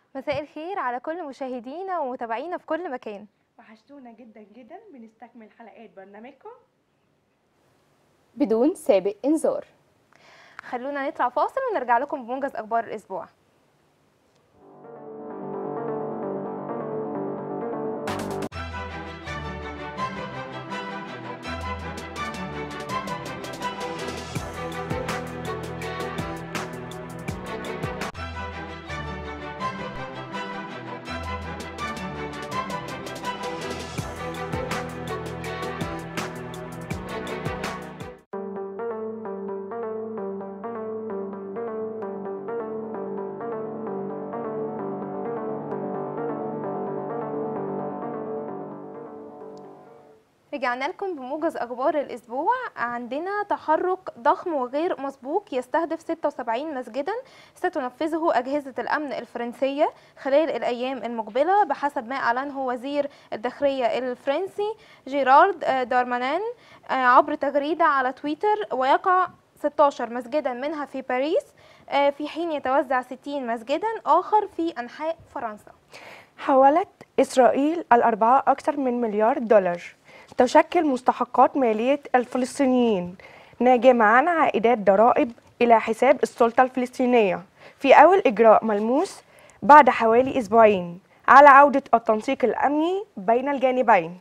مساء الخير على كل مشاهدينا ومتابعينا في كل مكان وحشتونا جدا جدا بنستكمل حلقات برنامجكم بدون سابق انذار خلونا نطلع فاصل ونرجع لكم بموجز اخبار الاسبوع رجعنا لكم بموجز اخبار الاسبوع عندنا تحرك ضخم وغير مسبوق يستهدف 76 مسجدا ستنفذه اجهزه الامن الفرنسيه خلال الايام المقبله بحسب ما اعلنه وزير الداخليه الفرنسي جيرارد دارمانان عبر تغريده على تويتر ويقع 16 مسجدا منها في باريس في حين يتوزع 60 مسجدا اخر في انحاء فرنسا حولت إسرائيل الأربعة أكثر من مليار دولار تشكل مستحقات مالية الفلسطينيين ناجمة عن عائدات ضرائب إلى حساب السلطة الفلسطينية في أول إجراء ملموس بعد حوالي أسبوعين على عودة التنسيق الأمني بين الجانبين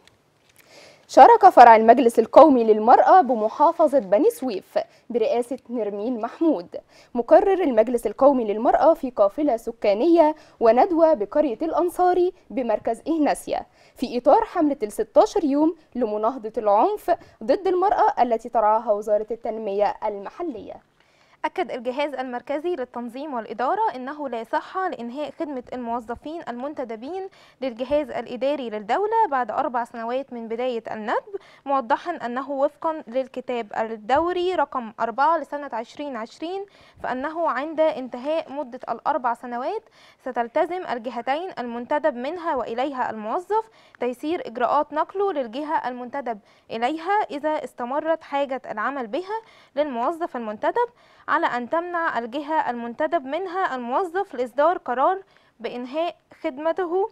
شارك فرع المجلس القومي للمرأة بمحافظة بني سويف برئاسة نرمين محمود مقرر المجلس القومي للمرأة في قافلة سكانية وندوة بقرية الأنصاري بمركز إهناسيا في إطار حملة ال 16 يوم لمناهضة العنف ضد المرأة التي ترعاها وزارة التنمية المحلية أكد الجهاز المركزي للتنظيم والإدارة أنه لا صحة لإنهاء خدمة الموظفين المنتدبين للجهاز الإداري للدولة بعد أربع سنوات من بداية الندب موضحا أنه وفقا للكتاب الدوري رقم 4 لسنة 2020 فأنه عند انتهاء مدة الأربع سنوات ستلتزم الجهتين المنتدب منها وإليها الموظف تيسير إجراءات نقله للجهة المنتدب إليها إذا استمرت حاجة العمل بها للموظف المنتدب على أن تمنع الجهة المنتدب منها الموظف لإصدار قرار بإنهاء خدمته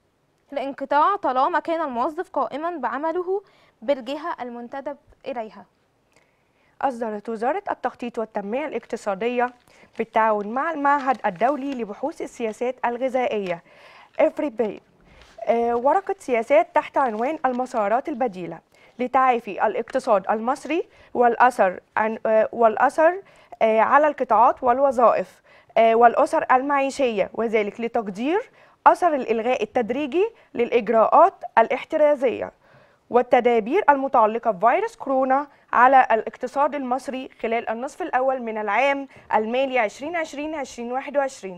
لانقطاع طالما كان الموظف قائما بعمله بالجهة المنتدب إليها أصدرت وزارة التخطيط والتنمية الاقتصادية بالتعاون مع المعهد الدولي لبحوث السياسات الغذائية إفريبي ورقة سياسات تحت عنوان المسارات البديلة لتعافي الاقتصاد المصري والأثر عن والأثر على القطاعات والوظائف والأسر المعيشية وذلك لتقدير أثر الإلغاء التدريجي للإجراءات الاحترازية والتدابير المتعلقة بفيروس كورونا على الاقتصاد المصري خلال النصف الأول من العام المالي 2020-2021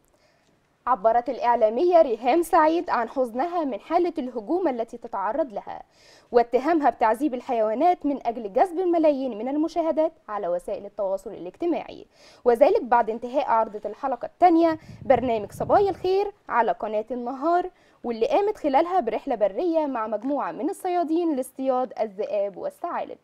عبرت الإعلامية ريهام سعيد عن حزنها من حالة الهجوم التي تتعرض لها واتهامها بتعذيب الحيوانات من أجل جذب الملايين من المشاهدات على وسائل التواصل الاجتماعي وذلك بعد انتهاء عرضة الحلقة الثانية برنامج صبايا الخير على قناة النهار واللي قامت خلالها برحلة برية مع مجموعة من الصيادين لاصطياد الذئاب والثعالب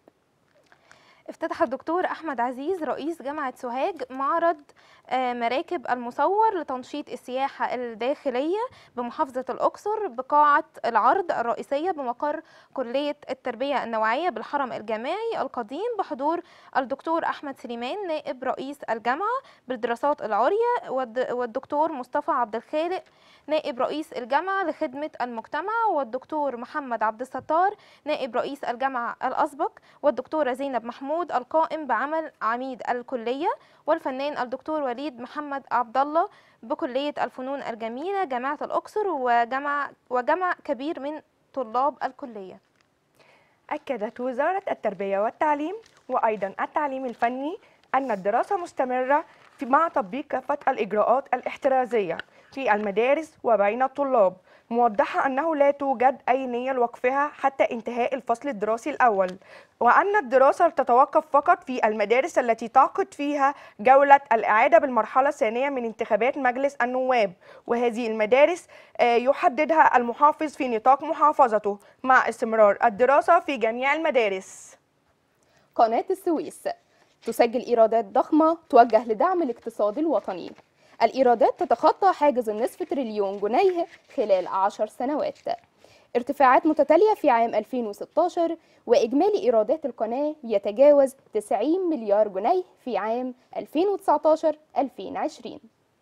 افتتح الدكتور احمد عزيز رئيس جامعه سوهاج معرض مراكب المصور لتنشيط السياحه الداخليه بمحافظه الاقصر بقاعه العرض الرئيسيه بمقر كليه التربيه النوعيه بالحرم الجامعي القديم بحضور الدكتور احمد سليمان نائب رئيس الجامعه بالدراسات العليا والدكتور مصطفى عبد الخالق نائب رئيس الجامعه لخدمه المجتمع والدكتور محمد عبد الستار نائب رئيس الجامعه الاسبق والدكتوره زينب محمود محمود القائم بعمل عميد الكلية والفنان الدكتور وليد محمد عبد الله بكلية الفنون الجميلة جامعة الأقصر وجمع وجمع كبير من طلاب الكلية أكدت وزارة التربية والتعليم وأيضا التعليم الفني أن الدراسة مستمرة في مع تطبيق كافة الإجراءات الاحترازية في المدارس وبين الطلاب موضحة أنه لا توجد أي نية لوقفها حتى انتهاء الفصل الدراسي الأول وأن الدراسة تتوقف فقط في المدارس التي تعقد فيها جولة الإعادة بالمرحلة الثانية من انتخابات مجلس النواب وهذه المدارس يحددها المحافظ في نطاق محافظته مع استمرار الدراسة في جميع المدارس قناة السويس تسجل إيرادات ضخمة توجه لدعم الاقتصاد الوطني الإيرادات تتخطى حاجز النصف تريليون جنيه خلال عشر سنوات ارتفاعات متتالية في عام 2016 وإجمالي إيرادات القناة يتجاوز 90 مليار جنيه في عام 2019-2020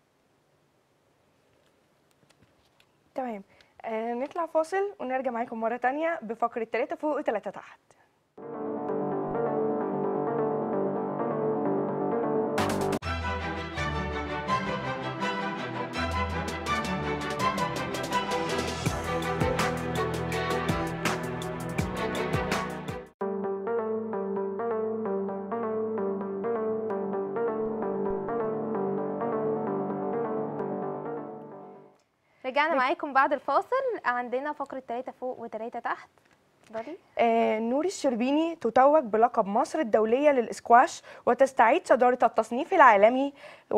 تمام آه نطلع فاصل ونرجع معاكم مرة تانية بفقرة تلاتة فوق وتلاتة تحت رجعنا معاكم بعد الفاصل عندنا فقرة تلاتة فوق وتلاتة تحت اتفضلي آه، نور الشربيني تتوج بلقب مصر الدولية للإسكواش وتستعيد صدارة التصنيف العالمي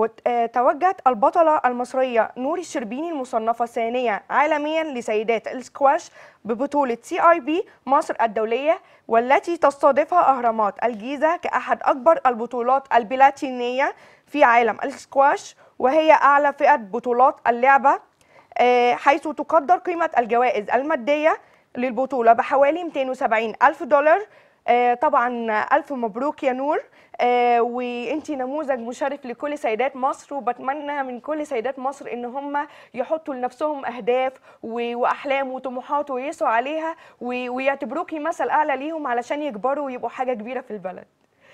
وتوجت البطلة المصرية نور الشربيني المصنفة ثانية عالميا لسيدات الإسكواش ببطولة سي اي بي مصر الدولية والتي تستضيفها أهرامات الجيزة كأحد أكبر البطولات البلاتينية في عالم الإسكواش وهي أعلى فئة بطولات اللعبة آه، حيث تقدر قيمة الجوائز المادية للبطولة بحوالي 270 ألف دولار آه، طبعا ألف مبروك يا نور آه، وانتي نموذج مشرف لكل سيدات مصر وبتمنى من كل سيدات مصر ان هم يحطوا لنفسهم اهداف و- واحلام وطموحات ويسعوا عليها و- ويعتبروكي مثل اعلى ليهم علشان يكبروا ويبقوا حاجه كبيره في البلد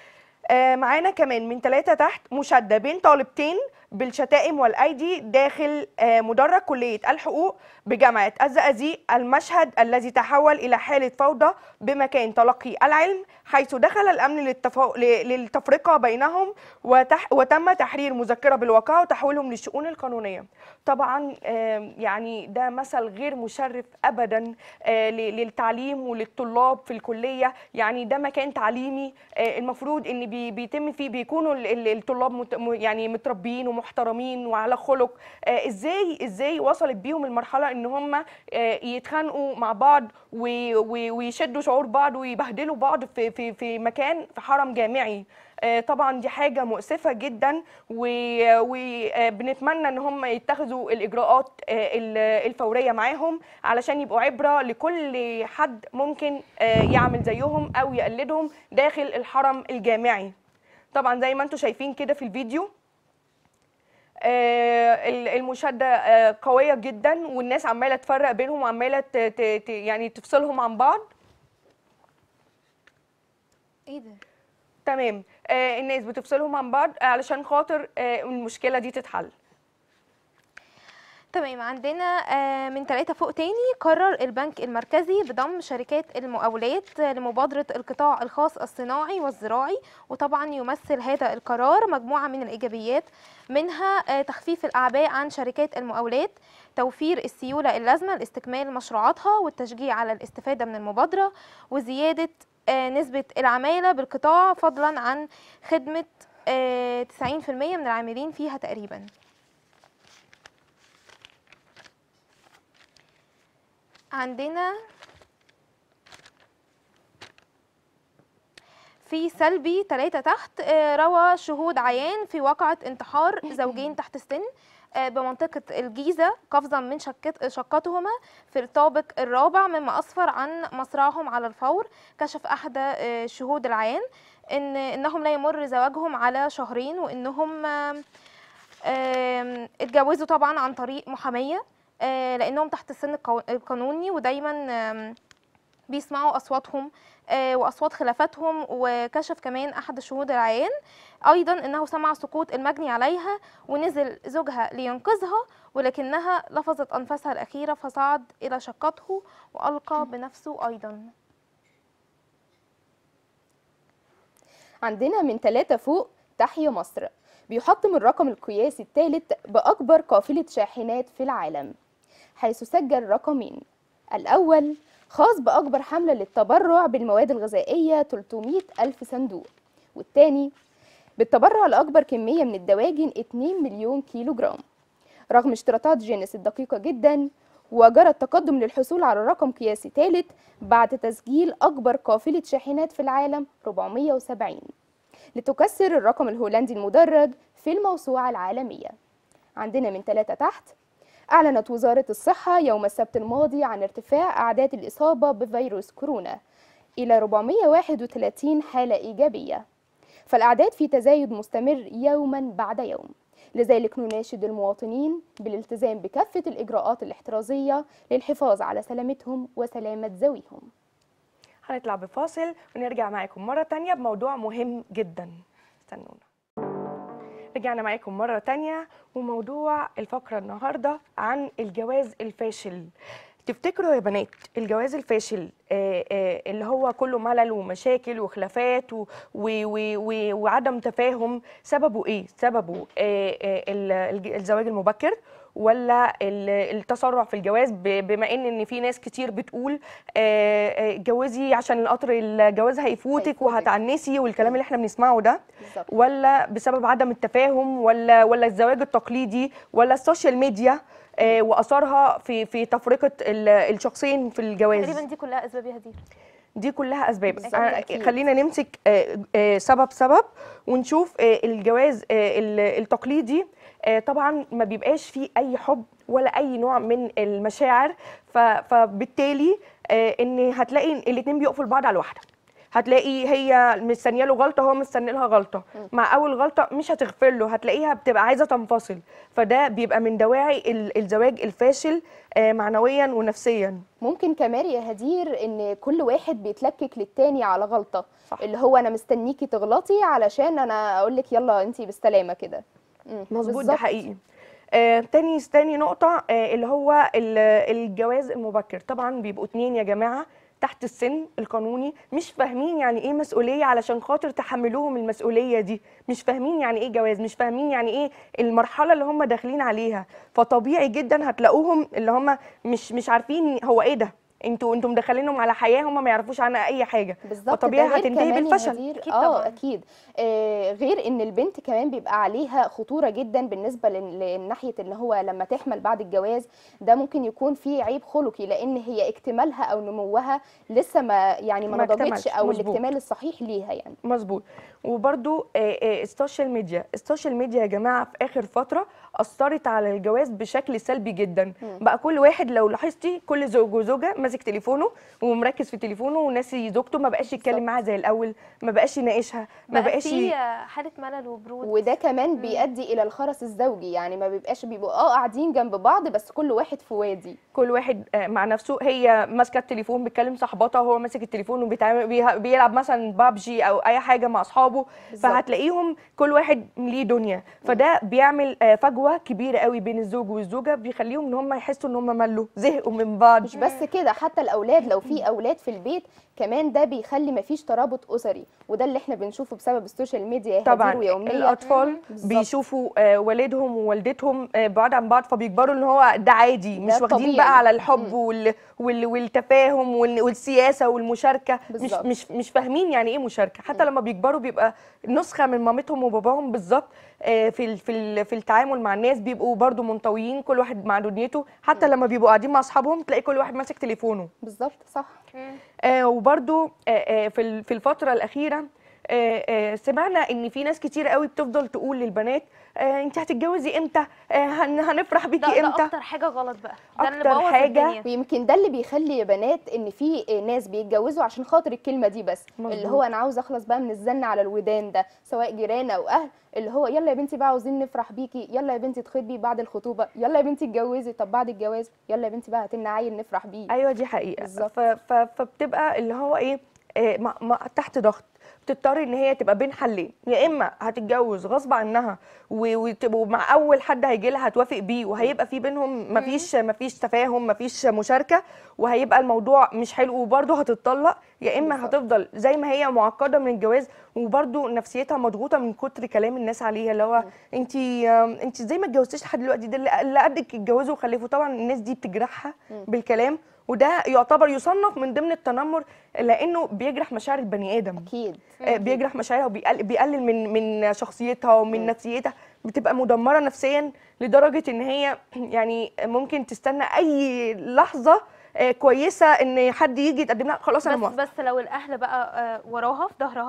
آه، معانا كمان من ثلاثة تحت مشادة بين طالبتين بالشتائم والأيدي داخل آه، مدرج كلية الحقوق بجامعة الزقازيق المشهد الذي تحول إلى حالة فوضى بمكان تلقي العلم حيث دخل الأمن للتفا... ل- للتفرقة بينهم وتح... وتم تحرير مذكرة بالواقعة وتحويلهم للشؤون القانونية طبعا آم، يعني ده مثل غير مشرف أبدا آه، ل- للتعليم وللطلاب في الكلية يعني ده مكان تعليمي آه، المفروض ان بي- بيتم فيه بيكونوا ال- ال- الطلاب مت- م- يعني متربيين ومحترمين وعلى خلق آه، ازاي ازاي وصلت بيهم المرحله ان هم آه، يتخانقوا مع بعض و- و- ويشدوا شعور بعض ويبهدلوا بعض في في في مكان في حرم جامعي آه، طبعا دي حاجه مؤسفه جدا وبنتمنى ان هم يتخذوا الاجراءات آه، ال- الفوريه معاهم علشان يبقوا عبره لكل حد ممكن آه، يعمل زيهم او يقلدهم داخل الحرم الجامعي طبعا زي ما انتم شايفين كده في الفيديو آه، ال- المشاده آه، قويه جدا والناس عماله تفرق بينهم وعماله ت- ت- ت- يعني تفصلهم عن بعض ايه ده تمام آه، الناس بتفصلهم عن بعض علشان خاطر آه، المشكله دي تتحل تمام عندنا آه، من ثلاثة فوق تاني قرر البنك المركزي بضم شركات المقاولات آه، لمبادرة القطاع الخاص الصناعي والزراعي وطبعا يمثل هذا القرار مجموعة من الإيجابيات منها آه، تخفيف الأعباء عن شركات المقاولات توفير السيولة اللازمة لاستكمال مشروعاتها والتشجيع على الاستفادة من المبادرة وزيادة آه، نسبة العمالة بالقطاع فضلا عن خدمة آه، 90% من العاملين فيها تقريباً عندنا في سلبي ثلاثة تحت آه، روى شهود عيان في واقعة انتحار زوجين تحت السن آه، بمنطقة الجيزة قفزا من شكت شقتهما في الطابق الرابع مما أسفر عن مصرعهم على الفور كشف أحد آه، شهود العيان إن إنهم لا يمر زواجهم على شهرين وإنهم آم، آم، اتجوزوا طبعا عن طريق محامية آه، لانهم تحت السن القو- القانوني ودايما آم، بيسمعوا اصواتهم آه، واصوات خلافاتهم وكشف كمان احد شهود العيان ايضا انه سمع سقوط المجني عليها ونزل زوجها لينقذها ولكنها لفظت انفاسها الاخيره فصعد الى شقته والقى بنفسه ايضا عندنا من ثلاثة فوق تحيا مصر بيحطم الرقم القياسي الثالث بأكبر قافلة شاحنات في العالم حيث سجل رقمين الأول خاص بأكبر حملة للتبرع بالمواد الغذائية 300 ألف صندوق والتاني بالتبرع لأكبر كمية من الدواجن 2 مليون كيلو جرام رغم اشتراطات جينيس الدقيقة جدا وجرى التقدم للحصول على رقم قياسي ثالث بعد تسجيل أكبر قافلة شاحنات في العالم 470 لتكسر الرقم الهولندي المدرج في الموسوعة العالمية عندنا من ثلاثة تحت أعلنت وزارة الصحة يوم السبت الماضي عن ارتفاع أعداد الإصابة بفيروس كورونا إلى 431 حالة إيجابية فالأعداد في تزايد مستمر يوما بعد يوم لذلك نناشد المواطنين بالالتزام بكافة الإجراءات الاحترازية للحفاظ على سلامتهم وسلامة ذويهم هنطلع بفاصل ونرجع معاكم مرة تانية بموضوع مهم جدا استنونا رجعنا معاكم مرة تانية وموضوع الفقرة النهاردة عن الجواز الفاشل تفتكروا يا بنات الجواز الفاشل آه، آه، اللي هو كله ملل ومشاكل وخلافات و- و- و- و- وعدم تفاهم سببه ايه؟ سببه آه، آه، ال- الج- الزواج المبكر ولا ال- التسرع في الجواز ب- بما ان ان في ناس كتير بتقول آه، آه، اتجوزي عشان القطر الجواز هيفوتك هيفوتك. وهتعنسي والكلام اللي احنا بنسمعه ده بالظبط ولا بسبب عدم التفاهم ولا ولا الزواج التقليدي ولا السوشيال ميديا آه، واثارها في في تفرقه ال- الشخصين في الجواز تقريبا دي كلها اسباب يا هدير دي كلها اسباب بالظبط، آه، أكيد. خلينا نمسك آه، آه، سبب سبب ونشوف آه، الجواز آه، ال- التقليدي آه، طبعا ما بيبقاش فيه اي حب ولا اي نوع من المشاعر ف- فبالتالي آه، ان هتلاقي الاتنين بيقفوا لبعض على الواحده هتلاقي هي مستنيه له غلطه هو مستني لها غلطه مع اول غلطه مش هتغفر له هتلاقيها بتبقى عايزه تنفصل فده بيبقى من دواعي ال- الزواج الفاشل آه، معنويا ونفسيا ممكن كمان يا هدير ان كل واحد بيتلكك للتاني على غلطه صح. اللي هو انا مستنيكي تغلطي علشان انا اقول لك يلا انتي بالسلامه كده مم، مظبوط ده بالظبط. حقيقي آه، تاني تاني نقطة آه، اللي هو ال- الجواز المبكر طبعا بيبقوا اتنين يا جماعة تحت السن القانوني مش فاهمين يعني ايه مسؤولية علشان خاطر تحملوهم المسؤولية دي مش فاهمين يعني ايه جواز مش فاهمين يعني ايه المرحلة اللي هم داخلين عليها فطبيعي جدا هتلاقوهم اللي هم مش مش عارفين هو ايه ده انتوا انتوا مدخلينهم على حياة هم ما يعرفوش عنها اي حاجة بالظبط فطبيعي ده غير هتنتهي كمان يا بالفشل هدير- أكيد اه طبعاً. اكيد آه غير ان البنت كمان بيبقى عليها خطوره جدا بالنسبه لن- لناحيه ان هو لما تحمل بعد الجواز ده ممكن يكون فيه عيب خلقي لان هي اكتمالها او نموها لسه ما يعني ما ما نضجتش اكتملش، او مظبوط. الاكتمال الصحيح ليها يعني مظبوط وبرده السوشيال ميديا السوشيال ميديا يا جماعه في اخر فتره اثرت على الجواز بشكل سلبي جدا بقى كل واحد لو لاحظتي كل زوج وزوجه ماسك تليفونه ومركز في تليفونه وناسي زوجته ما بقاش يتكلم بالظبط. معاها زي الاول ما بقاش يناقشها ما بقى بقاش في ي- حاله ملل وبرود وده كمان بيؤدي الى الخرس الزوجي يعني ما بيبقاش بيبقوا اه قاعدين جنب بعض بس كل واحد في وادي كل واحد آه، مع نفسه هي ماسكه التليفون بيتكلم صاحبتها وهو ماسك التليفون وبيتعامل بيه- بيلعب مثلا بابجي او اي حاجه مع اصحابه بالظبط. فهتلاقيهم كل واحد ليه دنيا فده بيعمل آه، فجوه كبيره قوي بين الزوج والزوجه بيخليهم ان هم يحسوا ان هم ملوا زهقوا من بعض مش بس كده حتى الاولاد لو في اولاد في البيت كمان ده بيخلي مفيش ترابط اسري وده اللي احنا بنشوفه بسبب السوشيال ميديا يا طبعا هدير ويوميا الاطفال بالظبط. بيشوفوا آه، والدهم ووالدتهم آه، بعاد عن بعض فبيكبروا ان هو ده عادي مش واخدين طبيعي. بقى على الحب وال... وال... والتفاهم وال... والسياسه والمشاركه مش بالظبط. مش مش فاهمين يعني ايه مشاركه حتى لما بيكبروا بيبقى نسخه من مامتهم وباباهم بالظبط آه، في ال... في ال... في التعامل مع الناس بيبقوا برضو منطويين كل واحد مع دنيته حتى لما بيبقوا قاعدين مع اصحابهم تلاقي كل واحد ماسك تليفونه بالظبط صح آه وبرده آه آه في ال- في الفتره الاخيره آه آه سمعنا ان في ناس كتير قوي بتفضل تقول للبنات آه انت هتتجوزي امتى آه هن- هنفرح ده, بيكي ده امتى اكتر حاجه غلط بقى ده اللي أكتر بوظ حاجة الدنيا ويمكن ده اللي بيخلي يا بنات ان في ناس بيتجوزوا عشان خاطر الكلمه دي بس مظبوط. اللي هو انا عاوز اخلص بقى من الزن على الودان ده سواء جيران او اهل اللي هو يلا يا بنتي بقى عاوزين نفرح بيكي يلا يا بنتي تخطبي بعد الخطوبه يلا يا بنتي اتجوزي طب بعد الجواز يلا يا بنتي بقى هاتلنا عيل نفرح بيه ايوه دي حقيقه بالظبط. ف ف فبتبقى اللي هو ايه آه ما ما تحت ضغط بتضطر ان هي تبقى بين حلين يا اما هتتجوز غصب عنها و- وتبقوا مع اول حد هيجي لها هتوافق بيه وهيبقى في بينهم مفيش مفيش تفاهم مفيش مشاركه وهيبقى الموضوع مش حلو وبرضه هتتطلق يا اما بالظبط. هتفضل زي ما هي معقده من الجواز وبرضه نفسيتها مضغوطه من كتر كلام الناس عليها اللي هو انت انت ازاي ما اتجوزتيش لحد دلوقتي ده اللي- اللي قدك اتجوزوا وخلفوا طبعا الناس دي بتجرحها بالكلام وده يعتبر يصنف من ضمن التنمر لانه بيجرح مشاعر البني ادم اكيد آه، بيجرح مشاعرها وبيقلل بيقلل من من شخصيتها ومن نفسيتها بتبقى مدمره نفسيا لدرجه ان هي يعني ممكن تستنى اي لحظه آه، كويسه ان حد يجي يتقدم لها خلاص انا بس موافقه بس لو الاهل بقى آه، وراها في ظهرها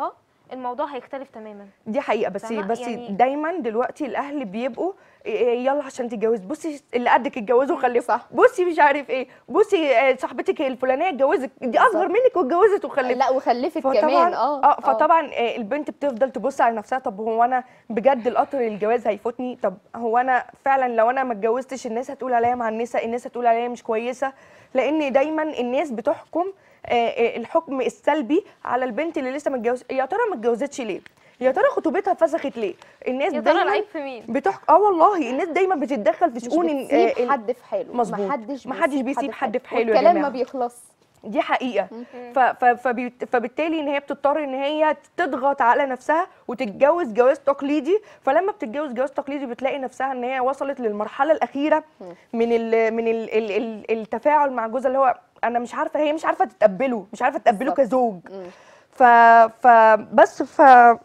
الموضوع هيختلف تماما دي حقيقه بس فاهمة؟ بس يعني- دايما دلوقتي الاهل بيبقوا إيه، يلا عشان تتجوز بصي اللي قدك اتجوزوا وخلفوا صح. بصي مش عارف ايه بصي آه، صاحبتك الفلانيه اتجوزت دي اصغر بالظبط. منك واتجوزت وخلفت لا وخلفت فطبعا كمان اه اه فطبعا آه، البنت بتفضل تبص على نفسها طب هو انا بجد القطر الجواز هيفوتني طب هو انا فعلا لو انا ما اتجوزتش الناس هتقول عليا مع النساء الناس هتقول عليا مش كويسه لان دايما الناس بتحكم آه، آه، الحكم السلبي على البنت اللي لسه متجوزه يا ترى ما اتجوزتش ليه يا ترى خطوبتها فسخت ليه الناس يا ترى دايما العيب في مين بتحكم اه والله الناس دايما بتتدخل في مش شؤون ال- بتسيب آه، ال- حد في حاله مظبوط. محدش محدش بيسيب حد في حاله يا والكلام ما جماعة. بيخلص دي حقيقه ف ف فبيت- فبالتالي ان هي بتضطر ان هي تضغط على نفسها وتتجوز جواز تقليدي فلما بتتجوز جواز تقليدي بتلاقي نفسها ان هي وصلت للمرحله الاخيره من ال من ال ال ال التفاعل مع جوزها اللي هو انا مش عارفه هي مش عارفه تتقبله مش عارفه تتقبله بالظبط. كزوج مم. ف فبس ف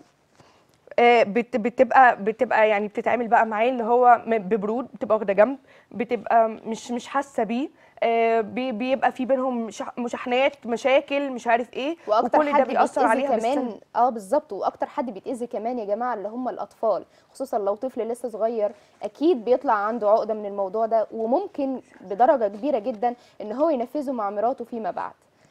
آه، بت- بتبقى بتبقى يعني بتتعامل بقى معاه اللي هو م- ببرود بتبقى واخده جنب بتبقى مش مش حاسه بيه آه، بي- بيبقى في بينهم شح- مشاحنات مشاكل مش عارف ايه واكتر وكل ده حد بيأثر بيتأذي عليها كمان بالسلب اه بالظبط واكتر حد بيتأذي كمان يا جماعه اللي هم الاطفال خصوصا لو طفل لسه صغير اكيد بيطلع عنده عقده من الموضوع ده وممكن بدرجه كبيره جدا ان هو ينفذه مع مراته فيما بعد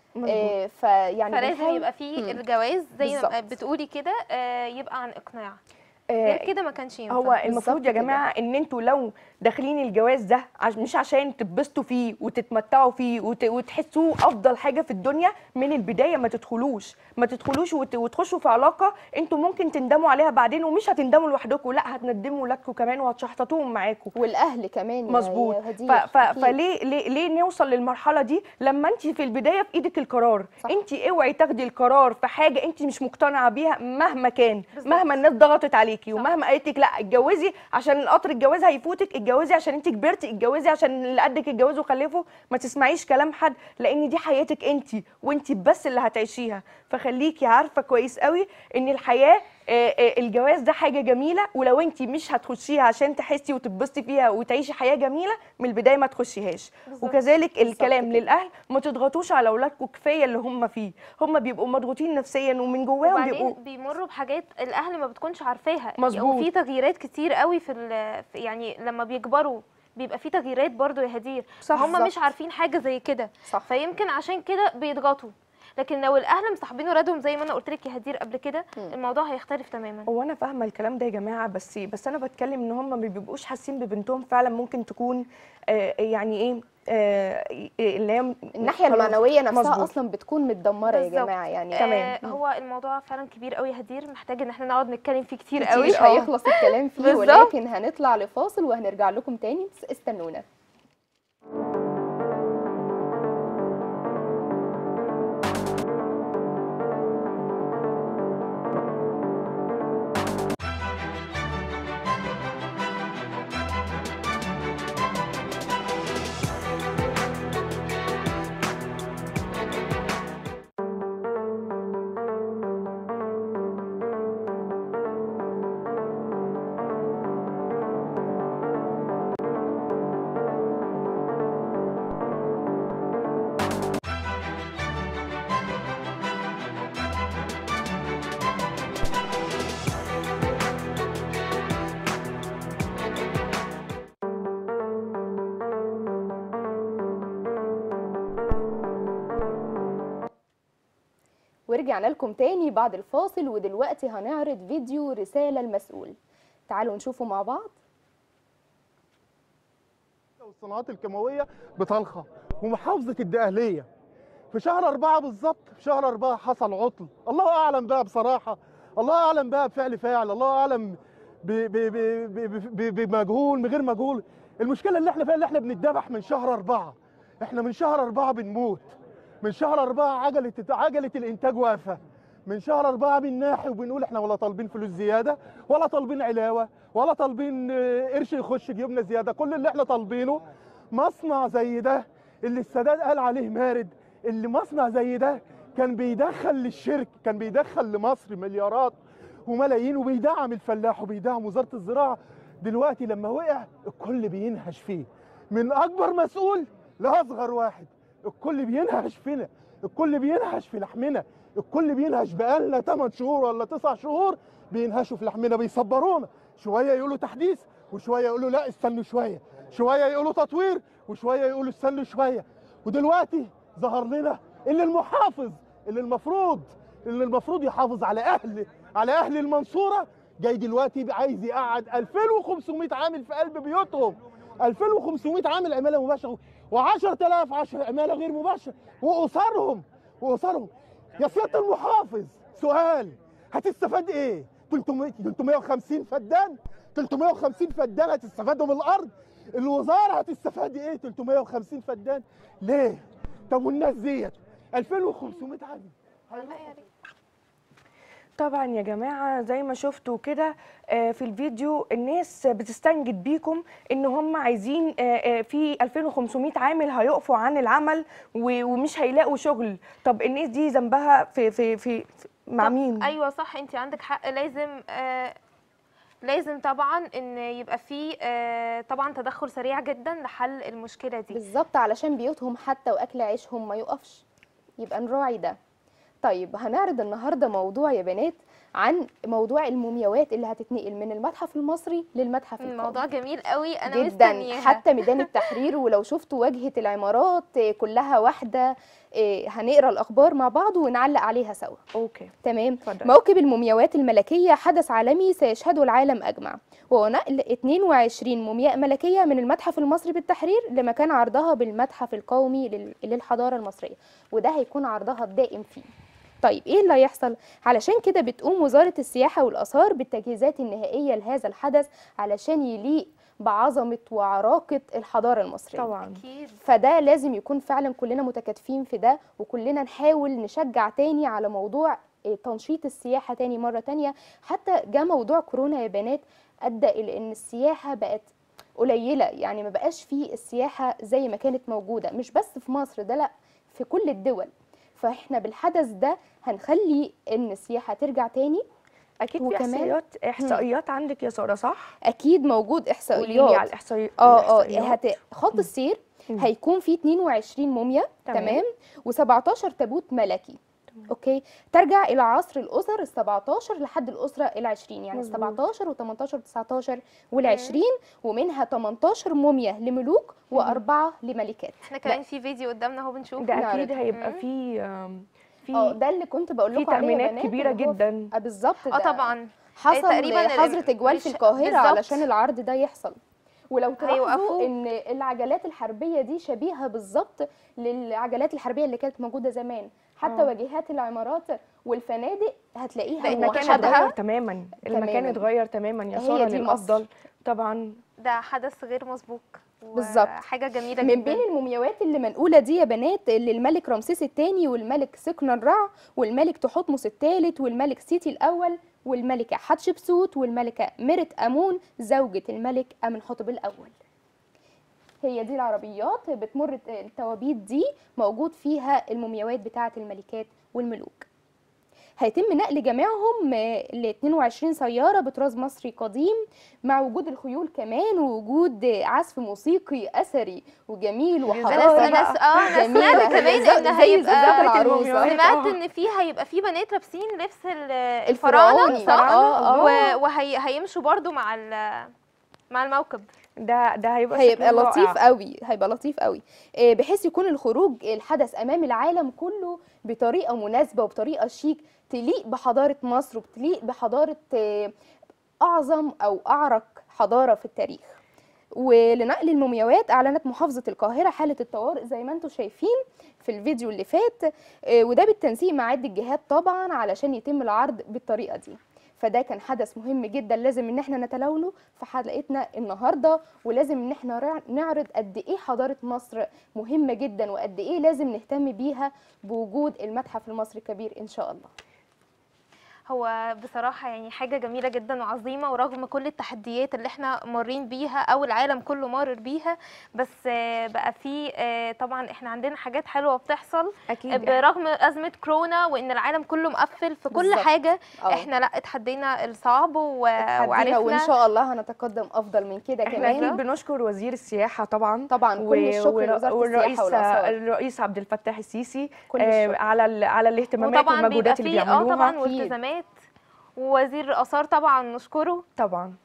آه فيعني فلازم بنحاول- يبقى في مم. الجواز زي ما بالظبط. بتقولي كده آه، يبقى عن اقناع آه، غير كده ما كانش ينفع هو المفروض بالظبط يا كده. جماعه ان انتوا لو داخلين الجواز ده عش مش عشان تتبسطوا فيه وتتمتعوا فيه وت وتحسوه افضل حاجه في الدنيا من البدايه ما تدخلوش ما تدخلوش وت وتخشوا في علاقه انتوا ممكن تندموا عليها بعدين ومش هتندموا لوحدكم لا هتندموا لكم كمان وهتشحططوهم معاكم والاهل كمان يا- مظبوط يا ف- هدير، ف- أكيد. فليه ليه, ليه نوصل للمرحله دي لما انت في البدايه في ايدك القرار صح. انت اوعي تاخدي القرار في حاجه انت مش مقتنعه بيها مهما كان بالظبط. مهما الناس ضغطت عليكي صح. ومهما قالت لك لا اتجوزي عشان القطر الجواز هيفوتك اتجوزي عشان انت كبرتي اتجوزي عشان اللي قدك اتجوزوا وخلفوا ما تسمعيش كلام حد لان دي حياتك انت وانت بس اللي هتعيشيها فخليكي عارفه كويس قوي ان الحياه آه، آه، الجواز ده حاجه جميله ولو انت مش هتخشيها عشان تحسي وتتبسطي فيها وتعيشي حياه جميله من البدايه ما تخشيهاش بالظبط. وكذلك الكلام كده. للاهل ما تضغطوش على اولادكم كفايه اللي هم فيه هم بيبقوا مضغوطين نفسيا ومن جواهم وبعدين بيبقوا بيمروا بحاجات الاهل ما بتكونش عارفاها مظبوط. وفي تغييرات كتير قوي في ال- في- يعني لما بيكبروا بيبقى في تغييرات برضو يا هدير صح، هم بالظبط. مش عارفين حاجه زي كده صح فيمكن عشان كده بيضغطوا لكن لو الاهل مصاحبين ولادهم زي ما انا قلت لك يا هدير قبل كده مم. الموضوع هيختلف تماما هو انا فاهمه الكلام ده يا جماعه بس بس انا بتكلم ان هم ما بيبقوش حاسين ببنتهم فعلا ممكن تكون آه يعني ايه آه اللي هي الناحيه خلاص. المعنويه نفسها مظبوط. اصلا بتكون متدمره يا بالظبط. جماعه يعني تمام. آه هو الموضوع فعلا كبير قوي يا هدير محتاج ان احنا نقعد نتكلم فيه كتير كتير قوي مش هيخلص الكلام فيه بالظبط. ولكن هنطلع لفاصل وهنرجع لكم تاني بس استنونا ورجعنا لكم تاني بعد الفاصل ودلوقتي هنعرض فيديو رسالة المسؤول تعالوا نشوفه مع بعض والصناعات الكيماويه بطلخه ومحافظه الدقهليه في شهر أربعة بالظبط في شهر أربعة حصل عطل الله أعلم بقى بصراحة الله أعلم بقى بفعل فاعل الله أعلم ب- ب- ب- ب- ب- بمجهول من غير مجهول المشكلة اللي احنا فيها اللي احنا بنتذبح من شهر أربعة احنا من شهر أربعة بنموت من شهر أربعة عجلة عجلة الإنتاج واقفة من شهر أربعة بنناحي وبنقول احنا ولا طالبين فلوس زيادة ولا طالبين علاوة ولا طالبين آه، قرش يخش جيوبنا زيادة كل اللي احنا طالبينه مصنع زي ده اللي السادات قال عليه مارد اللي مصنع زي ده كان بيدخل للشرك كان بيدخل لمصر مليارات وملايين وبيدعم الفلاح وبيدعم وزارة الزراعة دلوقتي لما وقع الكل بينهش فيه من أكبر مسؤول لأصغر واحد الكل بينهش فينا الكل بينهش في لحمنا الكل بينهش بقالنا 8 شهور ولا 9 شهور بينهشوا في لحمنا بيصبرونا شويه يقولوا تحديث وشويه يقولوا لا استنوا شويه شويه يقولوا تطوير وشويه يقولوا استنوا شويه ودلوقتي ظهر لنا اللي المحافظ اللي المفروض اللي المفروض يحافظ على اهل على اهل المنصوره جاي دلوقتي عايز يقعد 2500 عامل في قلب بيوتهم 2500 عامل عماله مباشره و10000 عشر عماله غير مباشره واسرهم واسرهم يا سياده المحافظ سؤال هتستفاد ايه 300 350 فدان 350 فدان هتستفادوا من الارض الوزاره هتستفاد ايه 350 فدان ليه طب والناس ديت 2500 عامل طبعا يا جماعة زي ما شفتوا كده آه، في الفيديو الناس بتستنجد بيكم ان هم عايزين آه، آه، في 2500 عامل هيقفوا عن العمل و- ومش هيلاقوا شغل طب الناس دي ذنبها في في في في- مع طب مين؟ ايوه صح انت عندك حق لازم آه لازم طبعا ان يبقى في آه طبعا تدخل سريع جدا لحل المشكله دي بالظبط علشان بيوتهم حتى واكل عيشهم ما يقفش يبقى نراعي ده طيب هنعرض النهارده موضوع يا بنات عن موضوع المومياوات اللي هتتنقل من المتحف المصري للمتحف القومي الموضوع جميل قوي انا جدا مستنياها حتى ميدان التحرير ولو شفتوا واجهة العمارات آه، كلها واحدة آه، هنقرا الأخبار مع بعض ونعلق عليها سوا اوكي تمام اتفضل. موكب المومياوات الملكية حدث عالمي سيشهده العالم أجمع وهو نقل 22 مومياء ملكية من المتحف المصري بالتحرير لمكان عرضها بالمتحف القومي لل- للحضارة المصرية وده هيكون عرضها الدائم فيه طيب ايه اللي هيحصل علشان كده بتقوم وزارة السياحة والآثار بالتجهيزات النهائية لهذا الحدث علشان يليق بعظمة وعراقة الحضارة المصرية طبعا اكيد فده لازم يكون فعلا كلنا متكاتفين في ده وكلنا نحاول نشجع تاني على موضوع إيه، تنشيط السياحة تاني مرة تانية حتى جاء موضوع كورونا يا بنات أدى إلى إن السياحة بقت قليلة يعني ما بقاش فيه السياحة زي ما كانت موجودة مش بس في مصر ده لأ في كل الدول فإحنا بالحدث ده هنخلي إن السياحة ترجع تاني اكيد في وكمان- احصائيات احصائيات عندك يا ساره صح؟ أكيد موجود قولي لي إحصائيات على الاحصائيات اه اه الإحصائيات. هت... خط السير مم. هيكون فيه 22 موميا تمام. تمام و17 تابوت ملكي اوكي ترجع الى عصر الاسر ال 17 لحد الاسره ال 20 يعني ال مظبوط. 17 و 18 و 19 وال 20 ومنها 18 موميا لملوك واربعه لملكات احنا كمان في فيديو قدامنا اهو بنشوف ده نعرض. اكيد هيبقى مم. في آم، اه في ده اللي كنت بقول في لكم عليه يا تأمينات بنات كبيرة اللي هو- جدا اه بالظبط اه ده طبعا حصل تقريباً حظر ال- تجوال في مش- القاهرة بالظبط. علشان العرض ده يحصل ولو تلاحظوا هيوقفوه. ان العجلات الحربية دي شبيهة بالظبط للعجلات الحربية اللي كانت موجودة زمان حتى آه. واجهات العمارات والفنادق هتلاقيها بقت المكان موحدة. اتغير تماما المكان تماماً. اتغير تماما يا هي ساره دي للافضل طبعا ده حدث غير مسبوق بالظبط. حاجه جميله من جدا بين المومياوات اللي منقولة دي يا بنات اللي الملك رمسيس الثاني والملك سكن الرع والملك تحتمس الثالث والملك سيتي الأول والملكة حتشبسوت والملكة ميرت أمون زوجة الملك أمنحتب الأول هي دي العربيات بتمر التوابيت دي موجود فيها المومياوات بتاعة الملكات والملوك هيتم نقل جميعهم ل 22 سيارة بطراز مصري قديم مع وجود الخيول كمان ووجود عزف موسيقي أثري وجميل انا وحضاري انا اه انا جميلة. سمعت كمان زي- ان زي هيبقى زفة العروسة. سمعت ان في هيبقى في بنات لابسين لبس ال- الفرعوني. الفراعنه صح آه، آه. وهيمشوا برضو مع ال- مع الموكب ده ده هيبقى هيبقى شكله لطيف رائع. قوي هيبقى لطيف قوي آه، بحيث يكون الخروج الحدث امام العالم كله بطريقه مناسبه وبطريقه شيك تليق بحضاره مصر وبتليق بحضاره آه، اعظم او اعرق حضاره في التاريخ ولنقل المومياوات اعلنت محافظه القاهره حاله الطوارئ زي ما انتم شايفين في الفيديو اللي فات آه، وده بالتنسيق مع عده جهات طبعا علشان يتم العرض بالطريقه دي فده كان حدث مهم جدا لازم ان احنا نتناوله في حلقتنا النهارده ولازم ان احنا رع- نعرض قد ايه حضاره مصر مهمه جدا وقد ايه لازم نهتم بيها بوجود المتحف المصري الكبير ان شاء الله هو بصراحة يعني حاجة جميلة جدا وعظيمة ورغم كل التحديات اللي احنا مارين بيها أو العالم كله مارر بيها بس آه، بقى في آه، طبعا احنا عندنا حاجات حلوة بتحصل اكيد برغم أزمة كورونا وإن العالم كله مقفل في كل بالظبط. حاجة اه احنا لا اتحدينا الصعب و- اتحدينا وان وعرفنا شاء الله هنتقدم افضل من كده احنا كمان اكيد بنشكر وزير السياحه طبعا طبعا كل الشكر لوزاره والرئيس السياحه والاثار الرئيس عبد الفتاح السيسي كل آه، الشكر على ال- على الاهتمامات وطبعا بيبقى والمجهودات اللي فيه اه بيعملوها طبعا أكيد. والتزامات ووزير الآثار طبعا نشكره طبعا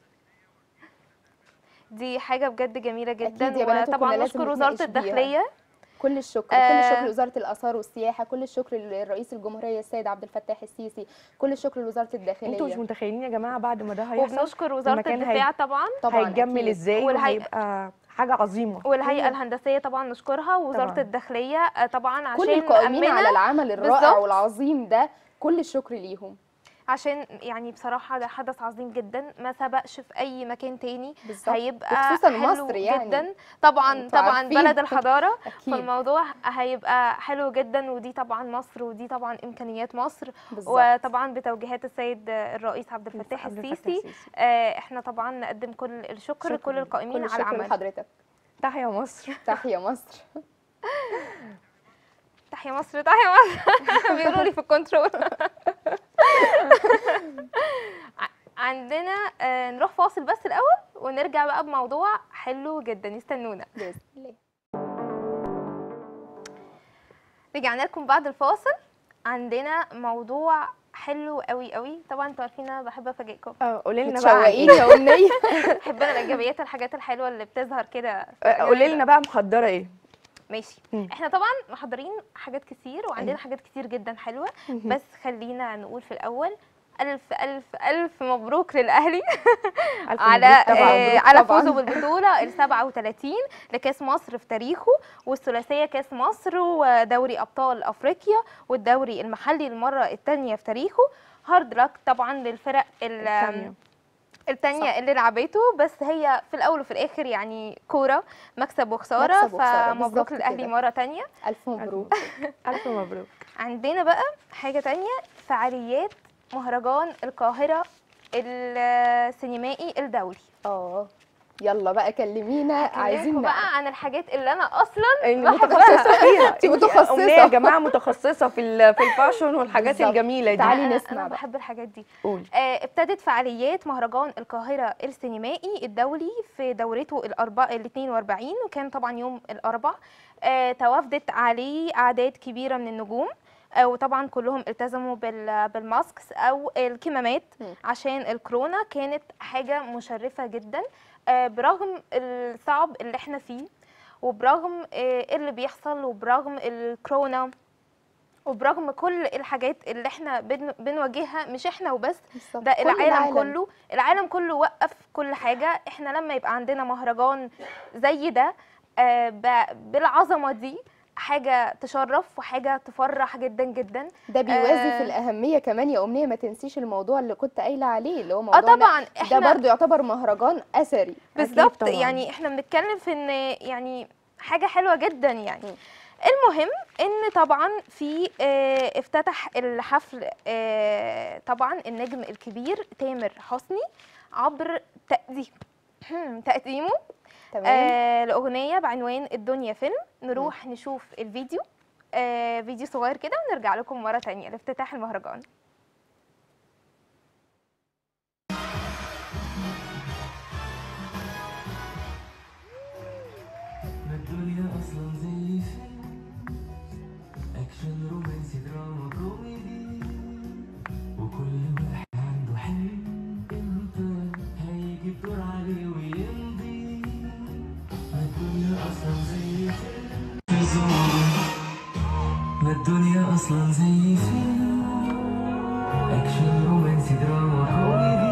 دي حاجة بجد جميلة جدا يا بنات وطبعا وكنا نشكر لازم وزارة نتناقش بيها. الداخلية كل الشكر كل آه. الشكر لوزاره الاثار والسياحه كل الشكر لرئيس الجمهوريه السيد عبد الفتاح السيسي كل الشكر لوزاره انتوا مش الداخليه متخيلين يا جماعه بعد ما ده هيحصل وبنشكر وزارة المكان هي- الدفاع طبعا طبعا هيتجمل أكيد. ازاي والهي- وهيبقى حاجه عظيمه والهيئة الهندسية طبعا نشكرها ووزارة طبعا. الداخلية آه، طبعا عشان كل القائمين نأمنها على العمل الرائع بالظبط. والعظيم ده كل الشكر ليهم عشان يعني بصراحة ده حدث عظيم جدا ما سبقش في أي مكان تاني بالظبط هيبقى وخصوصا حلو مصر يعني. جدا طبعا انتوا طبعا عارفين. بلد الحضارة اكيد فالموضوع هيبقى حلو جدا ودي طبعا مصر ودي طبعا إمكانيات مصر بالظبط وطبعا بتوجيهات السيد الرئيس عبد الفتاح عبد الفتاح السيسي آه، احنا طبعا نقدم كل الشكر شكراً. لكل القائمين كل على الشكر العمل لحضرتك تحيا مصر تحيا مصر تحيا مصر تحيا مصر بيقولوا لي في الكنترول ع- عندنا آه، نروح فاصل بس الاول ونرجع بقى بموضوع حلو جدا يستنونا باذن الله رجعنا لكم بعد الفاصل عندنا موضوع حلو قوي قوي طبعا انتوا عارفين انا بحب افاجئكم آه، قولي لنا بقى عن متشوقين إيه؟ يا امنيه بحب انا الايجابيات الحاجات الحلوه اللي بتظهر كده آه، قولي لنا بقى محضره ايه ماشي مم. احنا طبعا محضرين حاجات كتير وعندنا أيوة. حاجات كتير جدا حلوه مهم. بس خلينا نقول في الاول الف الف الف مبروك للاهلي ألف على مبروك طبعا آه مبروك على طبعاً. فوزه بالبطوله ال 37 لكاس مصر في تاريخه والثلاثيه كاس مصر ودوري ابطال افريقيا والدوري المحلي المره الثانيه في تاريخه هارد لك طبعا للفرق ال- التانية. التانية اللي لعبته بس هي في الاول وفي الاخر يعني كوره مكسب وخساره مكسب وخسارة، فمبروك بالظبط للاهلي كده. مره تانية الف مبروك الف مبروك عندنا بقى حاجة تانية فعاليات مهرجان القاهرة السينمائي الدولي اه يلا بقى كلمينا عايزين عايزين نعرف. بقى عن الحاجات اللي انا اصلا اللي بحبها. متخصصه فيها انتي انتي متخصصة. أمنية يا جماعه متخصصه في ال- في الفاشن والحاجات بالظبط. الجميله دي تعالي أنا- نسمع انا بقى. بحب الحاجات دي قولي آه، ابتدت فعاليات مهرجان القاهرة السينمائي الدولي في دورته الأربع ال 42 وكان طبعا يوم الأربع آه، توافدت عليه أعداد كبيرة من النجوم آه، وطبعا كلهم التزموا بال- بالماسكس أو الكمامات مم. عشان الكورونا كانت حاجة مشرفة جدا آه، برغم الصعب اللي احنا فيه وبرغم آه، اللي بيحصل وبرغم الكورونا وبرغم كل الحاجات اللي احنا بن- بنواجهها مش احنا وبس بالظبط. ده كل العالم, كله العالم كله وقف كل حاجة احنا لما يبقى عندنا مهرجان زي ده آه، ب- بالعظمة دي حاجة تشرف وحاجة تفرح جدا جدا ده بيوازي آه. في الاهميه كمان يا امنيه ما تنسيش الموضوع اللي كنت قايله عليه اللي هو موضوع اه طبعا ده احنا برضو يعتبر مهرجان اثري بالظبط طبعاً. يعني احنا بنتكلم في ان يعني حاجه حلوه جدا يعني مم. المهم ان طبعا في اه افتتح الحفل اه طبعا النجم الكبير تامر حسني عبر تقديم تقديمه تمام آه لاغنيه بعنوان الدنيا فيلم نروح نشوف الفيديو آه فيديو صغير كده ونرجع لكم مره تانية لافتتاح المهرجان ما الدنيا اصلا زي فيلم اكشن رومانسي دراما كوميدي وكل واحد عنده حلم امتى هيجي الدور عليه ويمضي ما الدنيا اصلا زي فيلم ما الدنيا اصلا زي فيلم اكشن رومانسي دراما كوميدي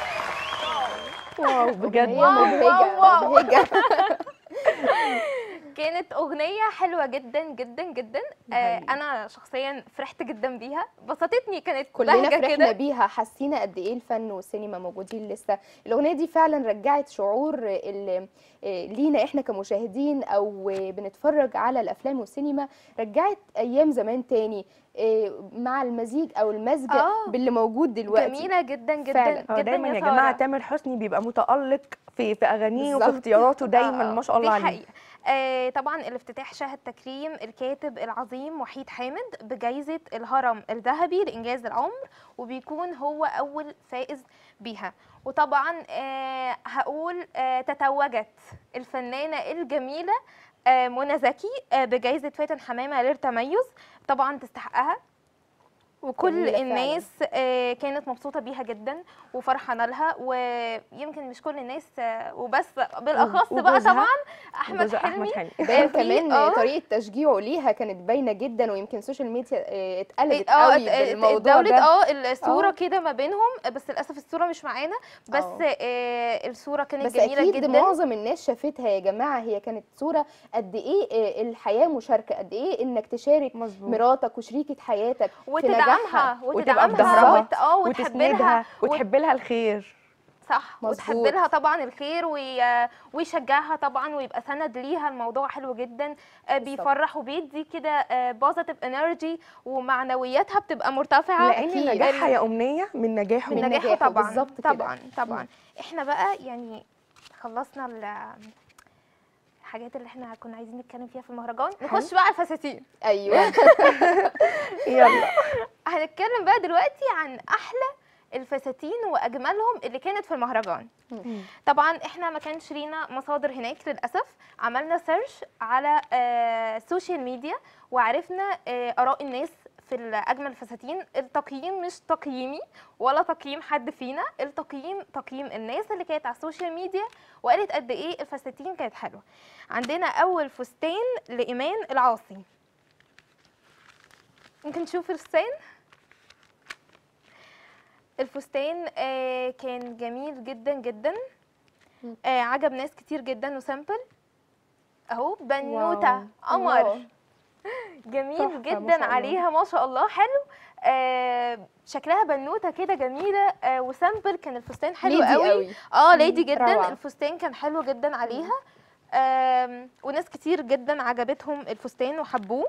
واو بجد هي مبهجه واو. مبهجه كانت اغنيه حلوه جدا جدا جدا ده آه حقيقي. انا شخصيا فرحت جدا بيها بسطتني كانت كلنا بهجة فرحنا كده بيها حسينا قد ايه الفن والسينما موجودين لسه الاغنيه دي فعلا رجعت شعور ال- آه، لينا احنا كمشاهدين او آه، بنتفرج على الافلام والسينما رجعت ايام زمان تاني آه، مع المزيج او المزج آه. باللي موجود دلوقتي جميله جدا جدا فعلا. جدا اه دايما يا جماعه سارة. تامر حسني بيبقى متالق في في اغانيه وفي بالظبط. اختياراته دايما آه، ما شاء الله دي عليه حقيقة. آه طبعا الافتتاح شهد تكريم الكاتب العظيم وحيد حامد بجائزة الهرم الذهبي لإنجاز العمر وبيكون هو أول فائز بيها وطبعا آه هقول آه تتوجت الفنانة الجميلة آه منى زكي آه بجائزة فاتن حمامة للتميز طبعا تستحقها وكل جميلة فعلاً. الناس آه، كانت مبسوطة بيها جدا وفرحانة لها ويمكن مش كل الناس آه، وبس بالأخص بقى وجوزها- طبعا أحمد جوز حلمي حلمي باين في- كمان آه. طريقه تشجيعه ليها كانت باينه جدا ويمكن السوشيال ميديا آه، اتقلبت اه قوي ات- بالموضوع اتداولت ده اه الصوره آه. كده ما بينهم بس للاسف الصوره مش معانا بس آه. آه الصوره كانت بس جميله اكيد جدا معظم الناس شافتها يا جماعه هي كانت صوره قد ايه آه، الحياه مشاركه قد ايه انك تشارك مظبوط مراتك وشريكه حياتك وتدعمها وتبقى في وتدعمها ظهرها وت... اه وتحب لها وتسندها وتحب لها الخير صح مظبوط. وتحب لها طبعا الخير وي... ويشجعها طبعا ويبقى سند ليها الموضوع حلو جدا آه، بيفرح وبيدي كده بوزيتيف انرجي ومعنوياتها بتبقى مرتفعه لان أكيد. النجاح يا امنيه من نجاحه من من نجاحه نجاحه طبعا بالظبط كده. طبعا طبعا احنا بقى يعني خلصنا ال- الحاجات اللي احنا كنا عايزين نتكلم فيها في المهرجان نخش بقى على الفساتين ايوه يلا هنتكلم بقى دلوقتي عن احلى الفساتين واجملهم اللي كانت في المهرجان طبعا احنا ما كانش لينا مصادر هناك للاسف عملنا سيرش على آه، السوشيال ميديا وعرفنا آه، اراء الناس في ال- اجمل الفساتين التقييم مش تقييمي ولا تقييم حد فينا التقييم تقييم الناس اللي كانت على السوشيال ميديا وقالت قد ايه الفساتين كانت حلوه عندنا اول فستان لايمان العاصي ممكن نشوف الفستان الفستان آه، كان جميل جدا جدا مم. آه، عجب ناس كتير جدا وسامبل اهو بنوته واو. قمر واو. جميل تحفة، ما جدا شاء الله. عليها ما شاء الله حلو آه شكلها بنوته كده جميله آه وسامبل كان الفستان حلو ليدي قوي قوي اه ليدي مم، جدا روعة. الفستان كان حلو جدا عليها آم، وناس كتير جدا عجبتهم الفستان وحبوه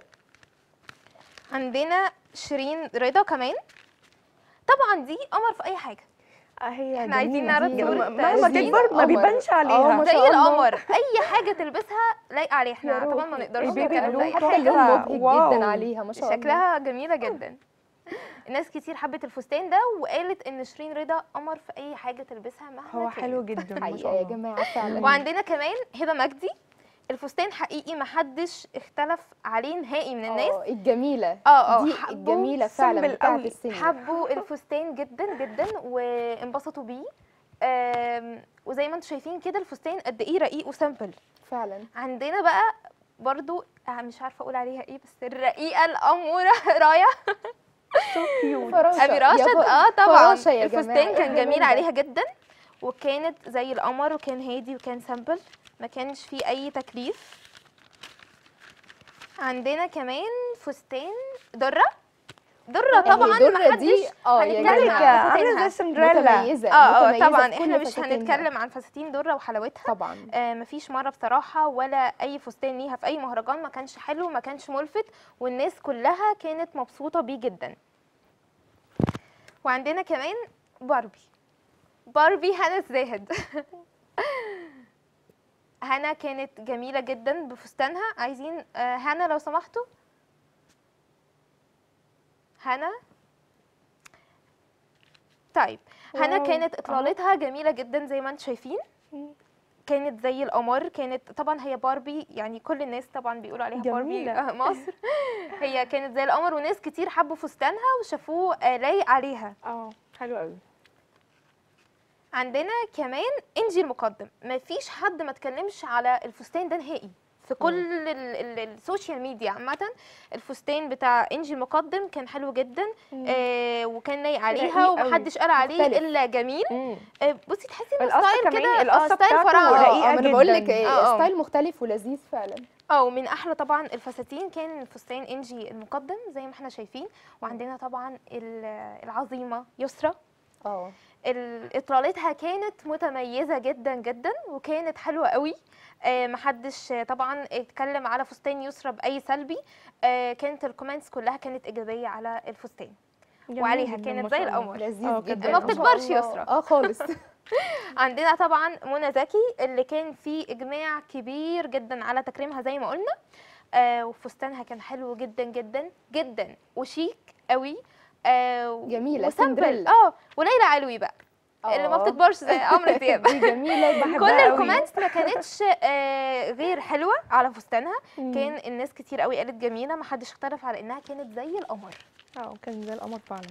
عندنا شيرين رضا كمان طبعا دي قمر في اي حاجه آه، هي إحنا عايزين جميلة. نعرض دي صورة مهما شيرين تكبر ما قمر. بيبانش آه، عليها ما زي شاء الله. القمر اي حاجه تلبسها لايقه عليها احنا يا روحي. طبعا ما نقدرش البيبي نتكلم بلو زي حتى حاجة اللون مبهج واو. جدا عليها ما شاء الله شكلها جميله جدا الناس كتير حبت الفستان ده وقالت ان شيرين رضا قمر في اي حاجه تلبسها مهما هو كانت. حلو جدا ما حقيقه شاء يا الله جماعه فعلا وعندنا كمان هبه مجدي الفستان حقيقي محدش اختلف عليه نهائي من الناس آه، الجميله اه اه دي حبوا- الجميله فعلا سيمبل بتاعت قوي. السينما حبوا الفستان جدا جدا وانبسطوا بيه آم، وزي ما انتم شايفين كده الفستان قد ايه رقيق وسامبل فعلا عندنا بقى برضو آه، مش عارفه اقول عليها ايه بس الرقيقه الاموره رايه سو كيوت فراشة ابي يا راشد ف- اه طبعا فراشة يا الفستان جماعة. كان إيه جميل الجمال ده؟ عليها جدا وكانت زي القمر وكان هادي وكان سامبل ما كانش فيه اي تكليف عندنا كمان فستان دره دره طبعا يعني درة ما دي حدش اه يا هنتكلم ملكة عن جماعه عاملة فساتينها. زي سندريلا متميزه اه اه متميزة طبعا في احنا كل مش فساتينها. هنتكلم عن فساتين دره وحلاوتها طبعا آه مفيش مره بصراحه ولا اي فستان ليها في اي مهرجان ما كانش حلو ما كانش ملفت والناس كلها كانت مبسوطه بيه جدا وعندنا كمان باربي باربي هنا الزاهد هنا كانت جميله جدا بفستانها عايزين آه هنا لو سمحتوا هنا طيب هنا واو. كانت اطلالتها جميله جدا زي ما انتم شايفين كانت زي القمر كانت طبعا هي باربي يعني كل الناس طبعا بيقولوا عليها باربي جميلة. آه، مصر هي كانت زي القمر وناس كتير حبوا فستانها وشافوه آه، لايق عليها اه حلو قوي عندنا كمان انجي المقدم مفيش حد ما اتكلمش على الفستان ده نهائي في كل ال- ال- السوشيال ميديا عامه الفستان بتاع انجي المقدم كان حلو جدا آه وكان لايق عليها رقيق قوي. ومحدش قال عليه مختلف. الا جميل مم. آه بصي تحسي ان القصة ستايل كمان كده القصة آه، ستايل بتاعته فراعنه رقيقة اه ما انا بقول لك جداً. إيه، آه، آه. ستايل مختلف ولذيذ فعلا اه ومن احلى طبعا الفساتين كان فستان انجي المقدم زي ما احنا شايفين وعندنا طبعا ال- العظيمه يسرا اه ال- اطلالتها كانت متميزه جدا جدا وكانت حلوه قوي آه محدش آه، طبعا اتكلم على فستان يسرا باي سلبي آه كانت الكومنتس كلها كانت ايجابيه على الفستان جميل وعليها جداً كانت ما زي شاء الله. القمر لذيذ آه، كانت جدا ما ما شاء بتكبرش الله. يسرا. اه خالص عندنا طبعا منى زكي اللي كان في اجماع كبير جدا على تكريمها زي ما قلنا آه وفستانها كان حلو جدا جدا جدا وشيك قوي آه جميلة، وسامبل سندريلا. اه وليلى علوي بقى اللي ما آه. بتكبرش زي عمرو دياب دي جميله بحبها كل قوي. الكومنتس ما كانتش آه غير حلوه على فستانها مم. كان الناس كتير قوي قالت جميله ما حدش اختلف على انها كانت زي القمر اه كان زي القمر فعلا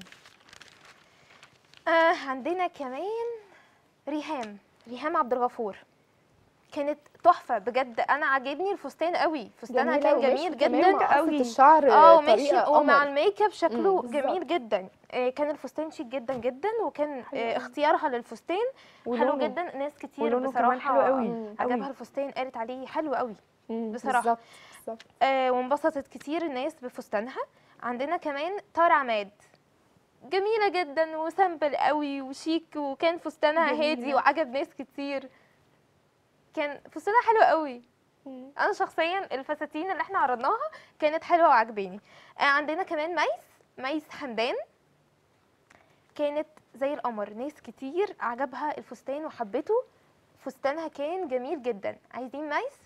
آه عندنا كمان ريهام ريهام عبد الغفور كانت تحفه بجد انا عاجبني الفستان قوي فستانها جميلة كان وماشية جميل كمان جدا مع قصة قوي. الشعر اه طريقة وماشي ومع قمر. الميك اب شكله مم، جميل بالظبط. جدا آه كان الفستان شيك جدا جدا وكان حلو آه قوي. اختيارها للفستان حلو ولونه. جدا ناس كتير ولونه بصراحه كمان حلو قوي مم. عجبها قوي. الفستان قالت عليه حلو قوي مم. بصراحه بالظبط بالظبط آه وانبسطت كتير الناس بفستانها عندنا كمان تارا عماد جميلة جدا وسامبل قوي وشيك وكان فستانها جميلة. هادي وعجب ناس كتير كان فستانها حلو قوي مم. انا شخصيا الفساتين اللي احنا عرضناها كانت حلوه وعجباني آه عندنا كمان ميس ميس حمدان كانت زي القمر ناس كتير عجبها الفستان وحبته فستانها كان جميل جدا عايزين ميس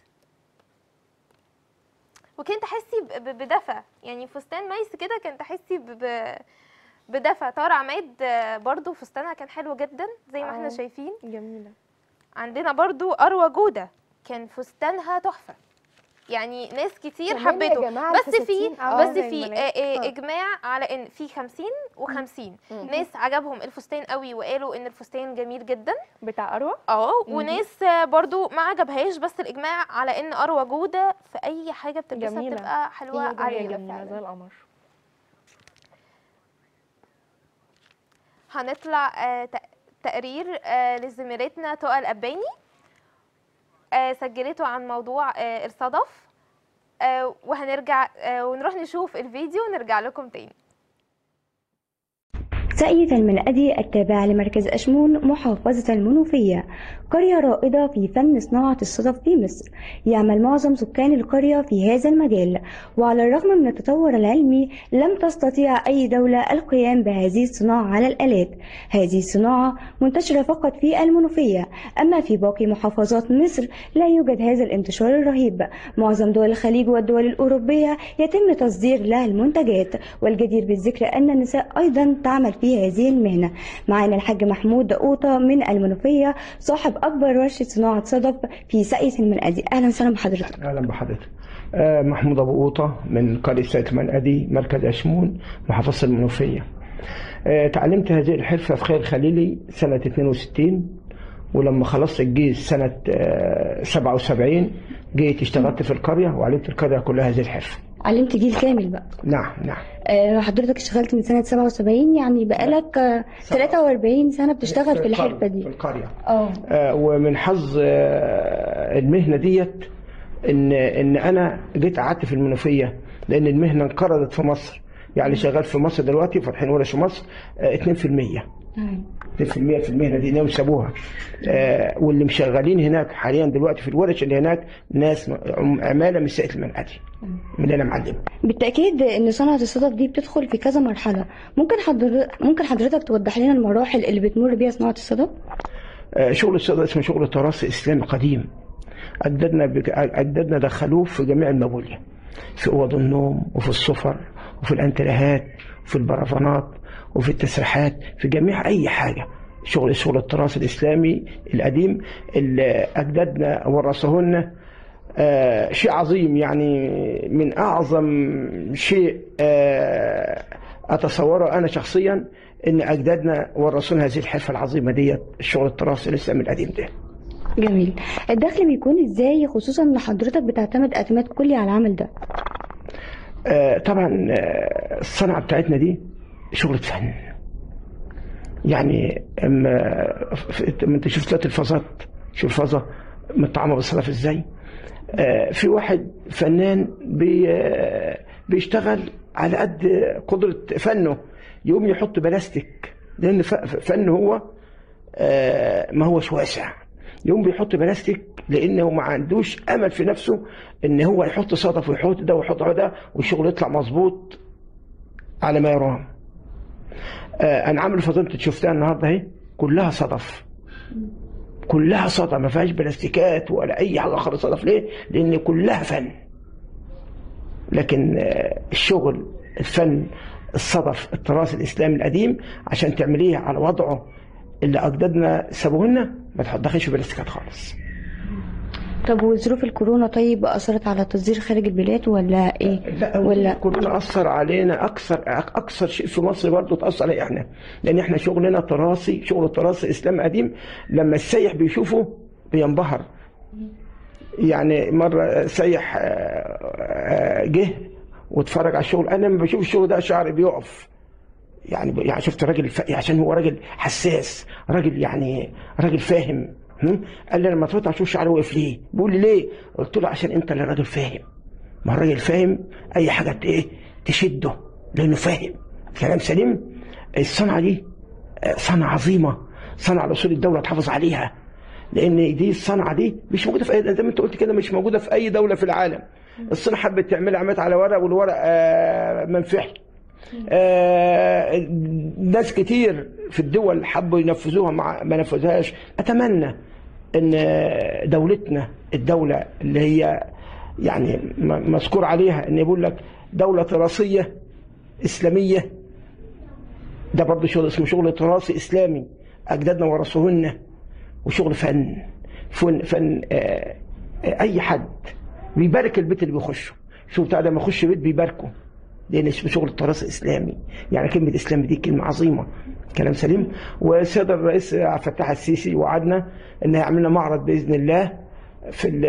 وكان تحسي ب- ب- بدفى يعني فستان ميس كده كان تحسي ب- ب- بدفى طار عماد آه، برضو فستانها كان حلو جدا زي ما احنا آه. شايفين جميلة عندنا برضو أروى جودة كان فستانها تحفة يعني ناس كتير كمان يا حبته جماعة بس في الفساتين آه، بس زي في الملاك. آه، آه، آه. اجماع على ان في 50 و50 مم. ناس عجبهم الفستان قوي وقالوا ان الفستان جميل جدا بتاع أروى اه وناس آه، برضو ما عجبهاش بس الاجماع على ان اروى جوده في اي حاجه بتلبسها جميلة. بتبقى حلوه هي جميلة عليها جميلة فعلا. زي القمر هنطلع آه، تق- تقرير آه، لزميلتنا تقى الأباني آه، سجلته عن موضوع آه، الصدف آه، وهنرجع آه، ونروح نشوف الفيديو ونرجع لكم تاني ساقية المنقدي التابعة لمركز أشمون محافظة المنوفية قرية رائدة في فن صناعة الصدف في مصر يعمل معظم سكان القرية في هذا المجال وعلى الرغم من التطور العلمي لم تستطيع أي دولة القيام بهذه الصناعة على الآلات هذه الصناعة منتشرة فقط في المنوفية أما في باقي محافظات مصر لا يوجد هذا الانتشار الرهيب معظم دول الخليج والدول الأوروبية يتم تصدير لها المنتجات والجدير بالذكر أن النساء أيضا تعمل في هذه المهنة معنا الحاج محمود قوطة من المنوفية صاحب أكبر ورشة صناعة صدف في ساقية المنقدي أهلا وسهلا بحضرتك اهلا بحضرتك آه، محمود ابو قوطه من قريه سيد منقدي مركز اشمون محافظه المنوفيه آه، تعلمت هذه الحرفه في خير خليلي سنه 62 ولما خلصت الجيش سنه آه، 77 جيت اشتغلت في القريه وعلمت القريه كلها هذه الحرفه علمت جيل كامل بقى نعم نعم آه، حضرتك اشتغلت من سنة 77 يعني بقالك آه، 43 سنة بتشتغل في الحرفة القرية- دي في القريه اه آه، ومن حظ آه، المهنه ديت ان ان انا جيت قعدت في المنوفيه لان المهنه انقرضت في مصر يعني شغال في مصر دلوقتي فاتحين ورش في مصر آه، 2% 2% في المهنه دي انهم سابوها آه، واللي مشغلين هناك حاليا دلوقتي في الورش اللي هناك ناس م- عماله من سائه المنقدي من اللي انا معلمه بالتأكيد إن صنعة الصدف دي بتدخل في كذا مرحلة ممكن حضرتك ممكن حضرتك توضح لنا المراحل اللي بتمر بيها صناعة الصدف؟ آه، شغل الصدى اسمه شغل التراث الاسلامي قديم اجدادنا بك... اجدادنا دخلوه في جميع المبوليه في اوض النوم وفي السفر وفي الانتريهات وفي البرفانات وفي التسريحات في جميع اي حاجه شغل شغل التراث الاسلامي القديم اللي اجدادنا ورثوه لنا آه، شيء عظيم يعني من اعظم شيء آه، اتصوره انا شخصيا ان اجدادنا ورثونا هذه الحرفه العظيمه ديت الشغل التراث الاسلامي القديم ده جميل الدخل بيكون ازاي خصوصا ان حضرتك بتعتمد اعتماد كلي على العمل ده آه، طبعا آه، الصنعة بتاعتنا دي شغلة فن يعني اما ف- اما انت شفت دلوقتي الفازات شوف الفازة مطعمة بالصدف ازاي آه، في واحد فنان بي آه، بيشتغل على قد قدرة فنه يقوم يحط بلاستيك لأن ف- ف- فن هو آه، ما هوش واسع يقوم بيحط بلاستيك لانه ما عندوش امل في نفسه ان هو يحط صدف ويحط ده ويحط ده والشغل يطلع مظبوط على ما يرام آه، انا عامل فضيلة شفتها النهارده اهي كلها صدف كلها صدف ما فيهاش بلاستيكات ولا اي حاجه خالص صدف ليه؟ لان كلها فن لكن آه، الشغل الفن الصدف التراث الاسلامي القديم عشان تعمليه على وضعه اللي اجدادنا سابوه لنا ما تدخلش في بلاستيكات خالص طب وظروف الكورونا طيب اثرت على التصدير خارج البلاد ولا ايه لا ولا كورونا اثر علينا اكثر اكثر شيء في مصر برضه تاثر علينا احنا لان احنا شغلنا تراثي شغل تراثي اسلام قديم لما السيح بيشوفه بينبهر يعني مره سيح آه، آه، جه واتفرج على الشغل انا لما بشوف الشغل ده شعري بيقف يعني يعني شفت راجل ف... عشان هو راجل حساس راجل يعني راجل فاهم هم؟ قال لي لما تفتح شوف شعري وقف ليه بيقول لي ليه قلت له عشان انت اللي راجل فاهم ما الراجل فاهم اي حاجه ت- ايه تشده لانه فاهم كلام سليم الصنعه دي آه، صنعه عظيمه صنعه لاصول الدوله تحافظ عليها لان دي الصنعه دي مش موجوده في اي زي ما انت قلت كده مش موجوده في اي دوله في العالم الصين حبت تعمل عملت على ورق والورق آه، منفحي آه، ناس كتير في الدول حبوا ينفذوها مع ما نفذوهاش اتمنى ان دولتنا الدوله اللي هي يعني م- مذكور عليها ان يقول لك دوله تراثيه اسلاميه ده برضه شغل اسمه شغل تراثي اسلامي اجدادنا ورثوه لنا وشغل فن فن, فن آه آه، اي حد بيبارك البيت اللي بيخشه شوف بتاع ده لما يخش بيت بيباركه لان اسمه شغل التراث الاسلامي يعني كلمه اسلام دي كلمه عظيمه كلام سليم والسيد الرئيس عبد الفتاح السيسي وعدنا ان هيعمل لنا معرض باذن الله في ال-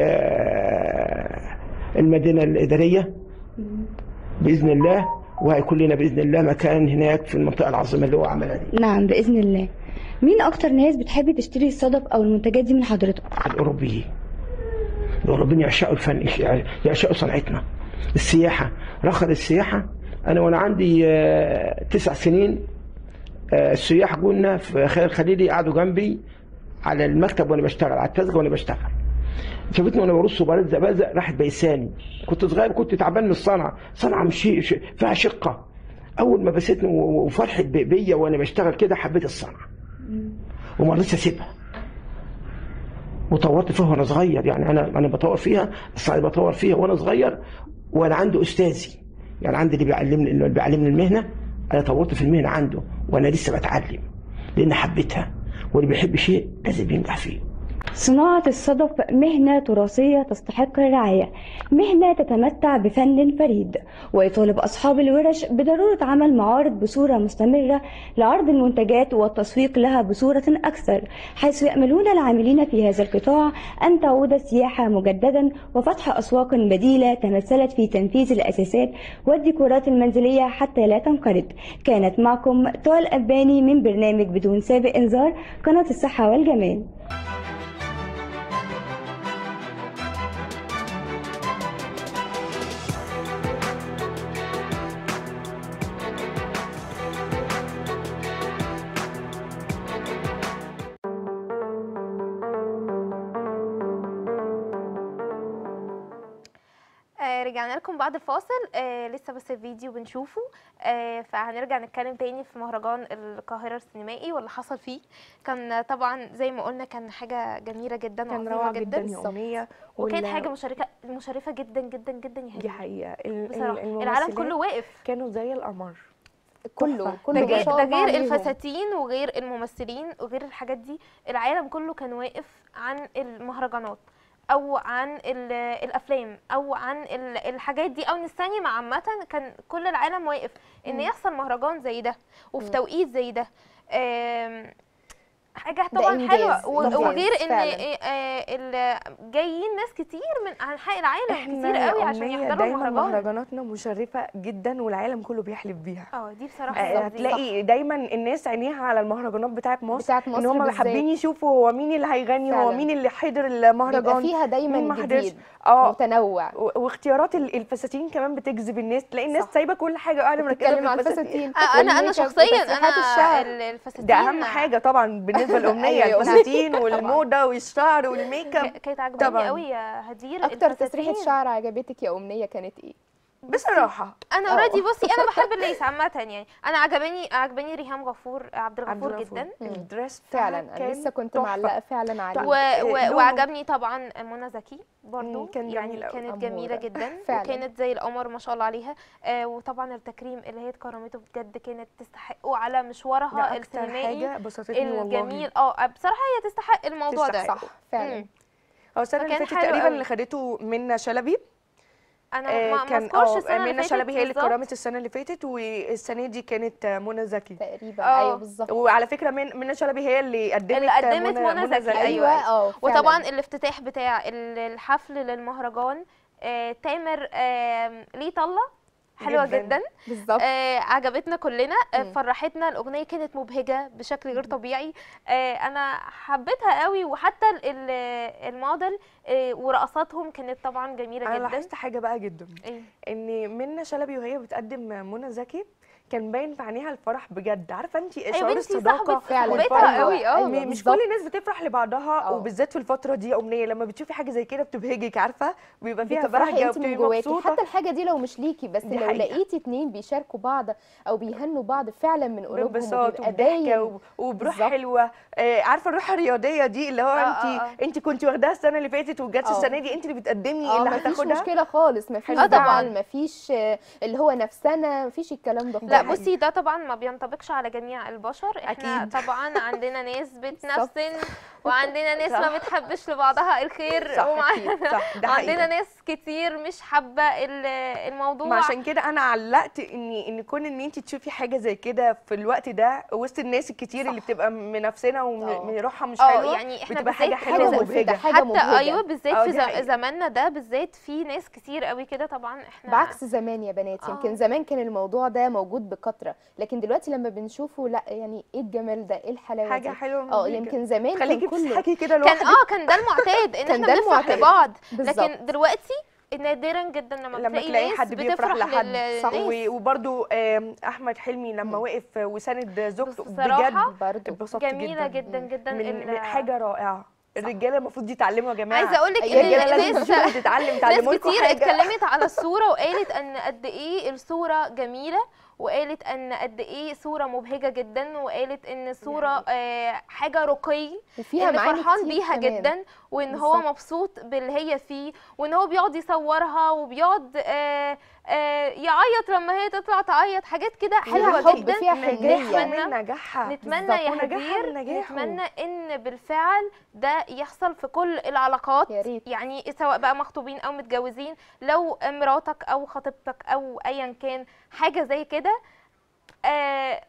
المدينه الاداريه باذن الله وهيكون لنا باذن الله مكان هناك في المنطقه العظيمه اللي هو عملها دي نعم باذن الله مين اكتر ناس بتحب تشتري الصدف او المنتجات دي من حضرتك الاوروبيين الاوروبيين يعشقوا الفن يعشقوا صنعتنا السياحه رخر السياحه انا وانا عندي آه، تسع سنين آه، السياح قلنا في خير الخليلي قعدوا جنبي على المكتب وانا بشتغل على التسجيل وانا بشتغل شافتني وانا برص وبرد زبازة راحت بيساني كنت صغير كنت تعبان من الصنعه صنعه مش ش- فيها شقه اول ما بستني و- وفرحت ب- بيا وانا بشتغل كده حبيت الصنعه وما رضيتش اسيبها وطورت فيها وانا صغير يعني انا انا بطور فيها الصعيد بطور فيها وانا صغير وانا عنده استاذي يعني عندي اللي بيعلمني اللي بيعلمني المهنه انا طورت في المهنه عنده وانا لسه بتعلم لان حبيتها واللي بيحب شيء لازم ينجح فيه صناعة الصدف مهنة تراثية تستحق الرعاية مهنة تتمتع بفن فريد ويطالب أصحاب الورش بضرورة عمل معارض بصورة مستمرة لعرض المنتجات والتسويق لها بصورة أكثر حيث يأملون العاملين في هذا القطاع أن تعود السياحة مجددا وفتح أسواق بديلة تمثلت في تنفيذ الأساسات والديكورات المنزلية حتى لا تنقرض كانت معكم طال أباني من برنامج بدون سابق إنذار قناة الصحة والجمال آه رجعنا لكم بعد الفاصل آه لسه بس الفيديو بنشوفه آه فهنرجع نتكلم تاني في مهرجان القاهرة السينمائي واللي حصل فيه كان طبعا زي ما قلنا كان حاجة جميلة جدا كان وعظيمة روعة جدا جدا يا أمنية وكانت وال- حاجة مشرفة مشرفة جدا جدا جدا يا دي هدى حقيقة ال- ال- بصراحة العالم الممثلات كله واقف كانوا زي القمر كله تحفة. كله ده ما غير, شاء ده الله غير عليهم. الفساتين وغير الممثلين وغير الحاجات دي العالم كله كان واقف عن المهرجانات او عن ال- الافلام او عن ال- الحاجات دي او ان السينما عامه كان كل العالم واقف ان يحصل مهرجان زي ده وفي توقيت زي ده آم، حاجه ده طبعا إنجاز، حلوه و- إنجاز وغير ان فعلاً. إيه، آه، ال- جايين ناس كتير من انحاء العالم احنا كتير يا قوي عشان أمنية يحضروا دايما المهرجان مهرجاناتنا مشرفه جدا والعالم كله بيحلف بيها اه دي بصراحه آه، فظيعة. هتلاقي دايما الناس عينيها على المهرجانات بتاعت مصر بتاعت ان مصر هم بالذات. حابين يشوفوا هو مين اللي هيغني هو فعلاً. مين اللي حضر بيبقى المهرجان فيها مين دايما ما حضرش جديد اه متنوع و- واختيارات ال- الفساتين كمان بتجذب الناس تلاقي الناس صح. سايبه كل حاجه وقاعده مركزه بتتكلم في على الفساتين الفساتين آه، انا انا والميك اب شخصيا وتسريحات انا الشعر ال- الفساتين ده اهم حاجه طبعا بالنسبه للامنيه أيوة. الفساتين والموضه والشعر والميك اب ك- كانت عجباني طبعاً. قوي يا هدير اكتر تسريحه الفساتين. شعر عجبتك يا امنيه كانت ايه بصراحه انا اه. اوريدي بصي انا بحب الليس عامه يعني انا عجباني عجباني ريهام غفور عبد عبد الغفور الغفور. جدا مم. الدريس بتاعها فعلا انا كان لسه كنت تحفة. معلقه فعلا عليه و... و... لونه. وعجبني طبعا منى زكي برضو مم، كان يعني جميل أوي. كانت أمورة. جميله جدا فعلا. وكانت زي القمر ما شاء الله عليها آه وطبعا التكريم اللي هي اتكرمته بجد كانت تستحقه على مشوارها ده اكتر السينمائي حاجه بسطتني والله الجميل اه بصراحه هي تستحق الموضوع ده تستحق. صح فعلا مم. هو السنه اللي فكان فاتت حلو تقريبا قوي. اللي خدته منى شلبي انا آه، ما ما كان اذكرش اه السنه اللي منى فاتت شلبي هي اللي بالظبط. اتكرمت السنه اللي فاتت والسنه دي كانت آه، منى زكي تقريبا اه. ايوه بالظبط وعلى فكره من منى شلبي هي اللي قدمت اللي قدمت منى زكي، أيوة. اه فعلا. وطبعا الافتتاح بتاع ال- الحفل للمهرجان آه تامر آه ليه طله حلوه جداً. جدا, بالظبط آه عجبتنا كلنا آه مم. فرحتنا الاغنيه كانت مبهجه بشكل غير طبيعي آه انا حبيتها قوي وحتى ال- ال- الموديل آه ورقصاتهم كانت طبعا جميله انا جدا لاحظت حاجه بقى جدا إيه؟ ان منى شلبي وهي بتقدم منى زكي كان باين في عينيها الفرح بجد عارفه انت ايوه شعور بنتي الصداقه صاحبه فعلا. صاحبتها والفرح. قوي اه أيوة. م- مش بالظبط. كل الناس بتفرح لبعضها اه. وبالذات في الفتره دي امنيه لما بتشوفي حاجه زي كده بتبهجك عارفه بيبقى فيها بتفرحي بهجه انت من وبتبقي جواكي مبسوطه حتى الحاجه دي لو مش ليكي بس دي لو حقيقة. لقيتي اتنين بيشاركوا بعض او بيهنوا بعض فعلا من قلوبهم بانبساط وبيبقى وبضحكه باين و- وبروح بالظبط. حلوه آه عارفه الروح الرياضيه دي اللي هو اه، انت اه، اه. انت كنت واخداها السنه اللي فاتت وجت اه. السنه دي انت اللي بتقدمي اه اللي مفيش هتاخدها مشكله خالص مفيش اه طبعاً. زعل مفيش آه، اللي هو نفسنا مفيش الكلام ده خالص لا حقيقي. بصي ده طبعا ما بينطبقش على جميع البشر احنا أكيد. طبعا عندنا ناس بالظبط. بتنفسن وعندنا ناس ما صح. بتحبش لبعضها الخير صح ومعانا أكيد، صح ده عندنا حقيقي ناس كتير مش حابه ال- الموضوع ما عشان كده انا علقت ان ان كون ان انت تشوفي حاجه زي كده في الوقت ده وسط الناس الكتير اللي بتبقى منافسنا اه. ومن روحها مش اه حلوه يعني احنا بتبقى حاجه بالذات حاجه حلوه مفيده ومبهجه حاجه حتى مبهجه ايوه بالذات اه، في دي زم- حقيقة. زماننا ده بالذات في ناس كتير قوي كده طبعا احنا بعكس زمان يا بنات اه. يمكن زمان كان الموضوع ده موجود بكثره لكن دلوقتي لما بنشوفه لا يعني ايه الجمال ده ايه الحلاوه حاجه دي حلوه اه ومبهجة. يمكن زمان كان خليكي كله بتضحكي كده كان لوحدك اه كان ده المعتاد ان كان احنا ده بنفرح المعتاد. لبعض بالظبط. لكن دلوقتي نادرا جدا لما, لما بتلاقي تلاقي ناس حد بيفرح بتفرح لحد لل- صح. للناس. و- وبرده احمد حلمي لما وقف وساند زوجته بصراحة بجد برضو اتبسطت جميله جدا جدا جدا من, ال- من حاجه رائعه الرجاله المفروض يتعلموا يا جماعه عايزه اقول لك أيوة، ان الرجاله لازم الناس تشوفوا تتعلم ناس تعلموا لكم كتير حاجه اتكلمت على الصورة وقالت ان قد ايه الصورة جميلة وقالت ان قد ايه صورة مبهجة جدا وقالت ان الصورة آه حاجة رقي وفيها ان معاني فرحان كتير بيها كمان. جدا وان هو بالظبط. مبسوط باللي هي فيه وان هو بيقعد يصورها وبيقعد آه آه يعيط لما هي تطلع تعيط حاجات كده فيها حلوة حب جدا فيها نجاحها حنيه نتمنى- من نجاحها نتمنى بالظبط. يا ونجاحها هدير من نجاحه. نتمنى ان بالفعل ده يحصل في كل العلاقات يا ريت. يعني سواء بقى مخطوبين او متجوزين لو مراتك او خطيبتك او ايا كان حاجه زي كده آه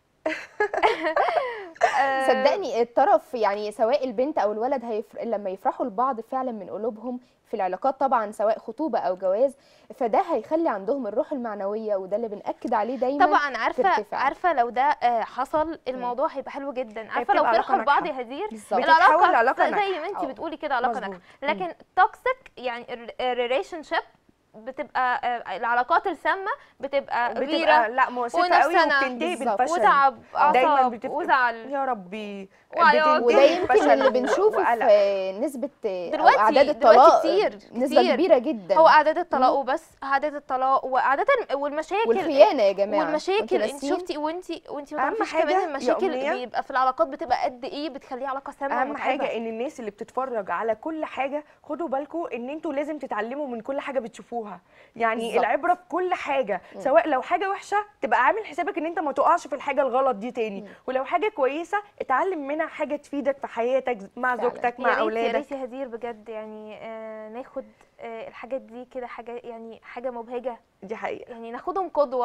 آه، صدقني الطرف يعني سواء البنت او الولد هيفر... لما يفرحوا لبعض فعلا من قلوبهم في العلاقات طبعا سواء خطوبه او جواز فده هيخلي عندهم الروح المعنويه وده اللي بنأكد عليه دايما طبعا عارفه ترتفع. عارفه لو ده آه، حصل الموضوع هيبقى حلو جدا عارفه لو بتبقى علاقة فرحوا لبعض ناجحة. يا هدير بالظبط. بتتحول لعلاقة زي ناجحة. ما انت اه. بتقولي كده علاقه مظبوط. ناجحه لكن توكسيك يعني الريليشن شيب بتبقى آه، العلاقات السامه بتبقى بتبقى غيره لا مؤسفه قوي ونفسنا. وبتنتهي بالظبط. بالفشل وتعب دايما اعصاب بتبقى وزعل يا ربي وعياط. بتنتهي وده يمكن بالفشل اللي و- بنشوفه وقلق. في نسبه او دلوقتي- اعداد دلوقتي الطلاق كتير- نسبه كتير. كبيره جدا هو اعداد الطلاق وبس اعداد الطلاق وعاده والمشاكل والخيانه يا جماعه والمشاكل وانتوا انت ناسيين؟ شفتي وانت وانت ما أهم تعرفيش حاجة كمان يا المشاكل أمنية، بيبقى في العلاقات بتبقى قد ايه بتخليها علاقه سامه اهم ومتعبة. حاجه ان الناس اللي بتتفرج على كل حاجه خدوا بالكم ان انتوا لازم تتعلموا من كل حاجه بتشوفوها يعني بالظبط. العبره في كل حاجه سواء لو حاجه وحشه تبقى عامل حسابك ان انت ما تقعش في الحاجه الغلط دي تاني ولو حاجه كويسه اتعلم منها حاجه تفيدك في حياتك مع فعلا. زوجتك يا مع ريت يا اولادك ريت يا هدير بجد يعني آه ناخد آه الحاجات دي كده حاجه يعني حاجه مبهجه دي حقيقه يعني ناخدهم قدوه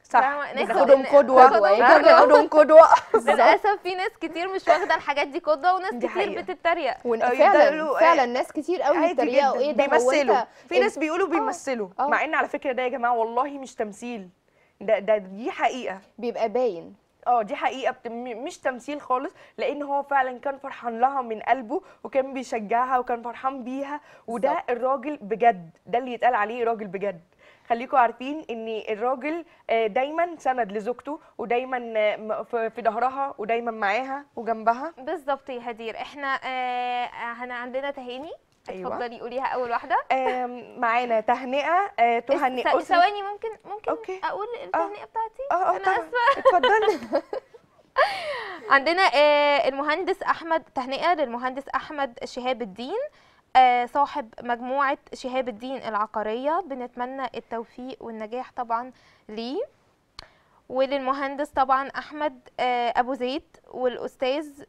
صح فاهمة؟ ناخد بناخدهم إن- قدوه قدوة، ها، قدوة. بناخدهم قدوه للاسف في ناس كتير مش واخده الحاجات دي قدوه وناس دي كتير حقيقة. بتتريق أو فعلا يفضلوا- فعلا ناس كتير قوي عادي يتريقوا جدا ايه ده هو بيمثلوا انت في ناس بيقولوا بيمثلوا آه. مع ان على فكره ده يا جماعه والله مش تمثيل ده ده دي حقيقه بيبقى باين اه دي حقيقه بت... م- مش تمثيل خالص لان هو فعلا كان فرحان لها من قلبه وكان بيشجعها وكان فرحان بيها وده بالظبط. الراجل بجد ده اللي يتقال عليه راجل بجد خليكم عارفين ان الراجل آه، دايما سند لزوجته ودايما آه، م- في في ظهرها ودايما معاها وجنبها بالظبط يا هدير احنا آه هنا عندنا تهاني أيوة. اتفضلي قوليها اول واحده آم، معانا تهنئه آه، تهنئ ث- أسرة ثواني ممكن ممكن أوكي. اقول التهنئه بتاعتي اه اه انا طبعا اسفه اتفضلي عندنا آه، المهندس احمد تهنئه للمهندس احمد شهاب الدين آه، صاحب مجموعه شهاب الدين العقاريه بنتمنى التوفيق والنجاح طبعا ليه وللمهندس طبعا احمد آه، ابو زيد والاستاذ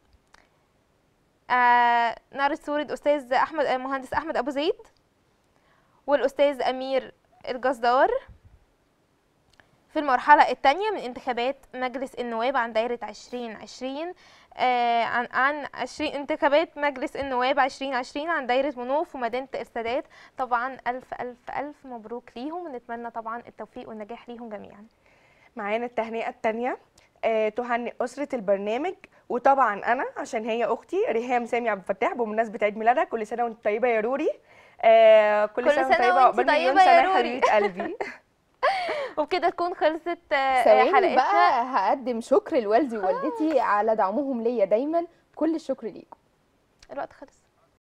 آه، نار السورد استاذ احمد المهندس احمد ابو زيد والاستاذ امير الجزار في المرحلة الثانية من انتخابات مجلس النواب عن دايرة 2020 آه عن عن 20 انتخابات مجلس النواب 2020 عن دايرة منوف ومدينة السادات طبعا ألف ألف ألف مبروك ليهم ونتمنى طبعا التوفيق والنجاح ليهم جميعا معانا التهنئه الثانيه تهنئ اسره البرنامج وطبعا انا عشان هي اختي ريهام سامي عبد الفتاح بمناسبه عيد ميلادها كل سنه وانت طيبه يا روري آه كل, كل سنه وانت سنة طيبه وانت عقبال مليون طيبة يا سنه روري. حبيبه قلبي وبكده تكون خلصت آه، ثواني حلقتنا بقى هقدم شكر لوالدي ووالدتي على دعمهم ليا دايما كل الشكر ليكم الوقت خلص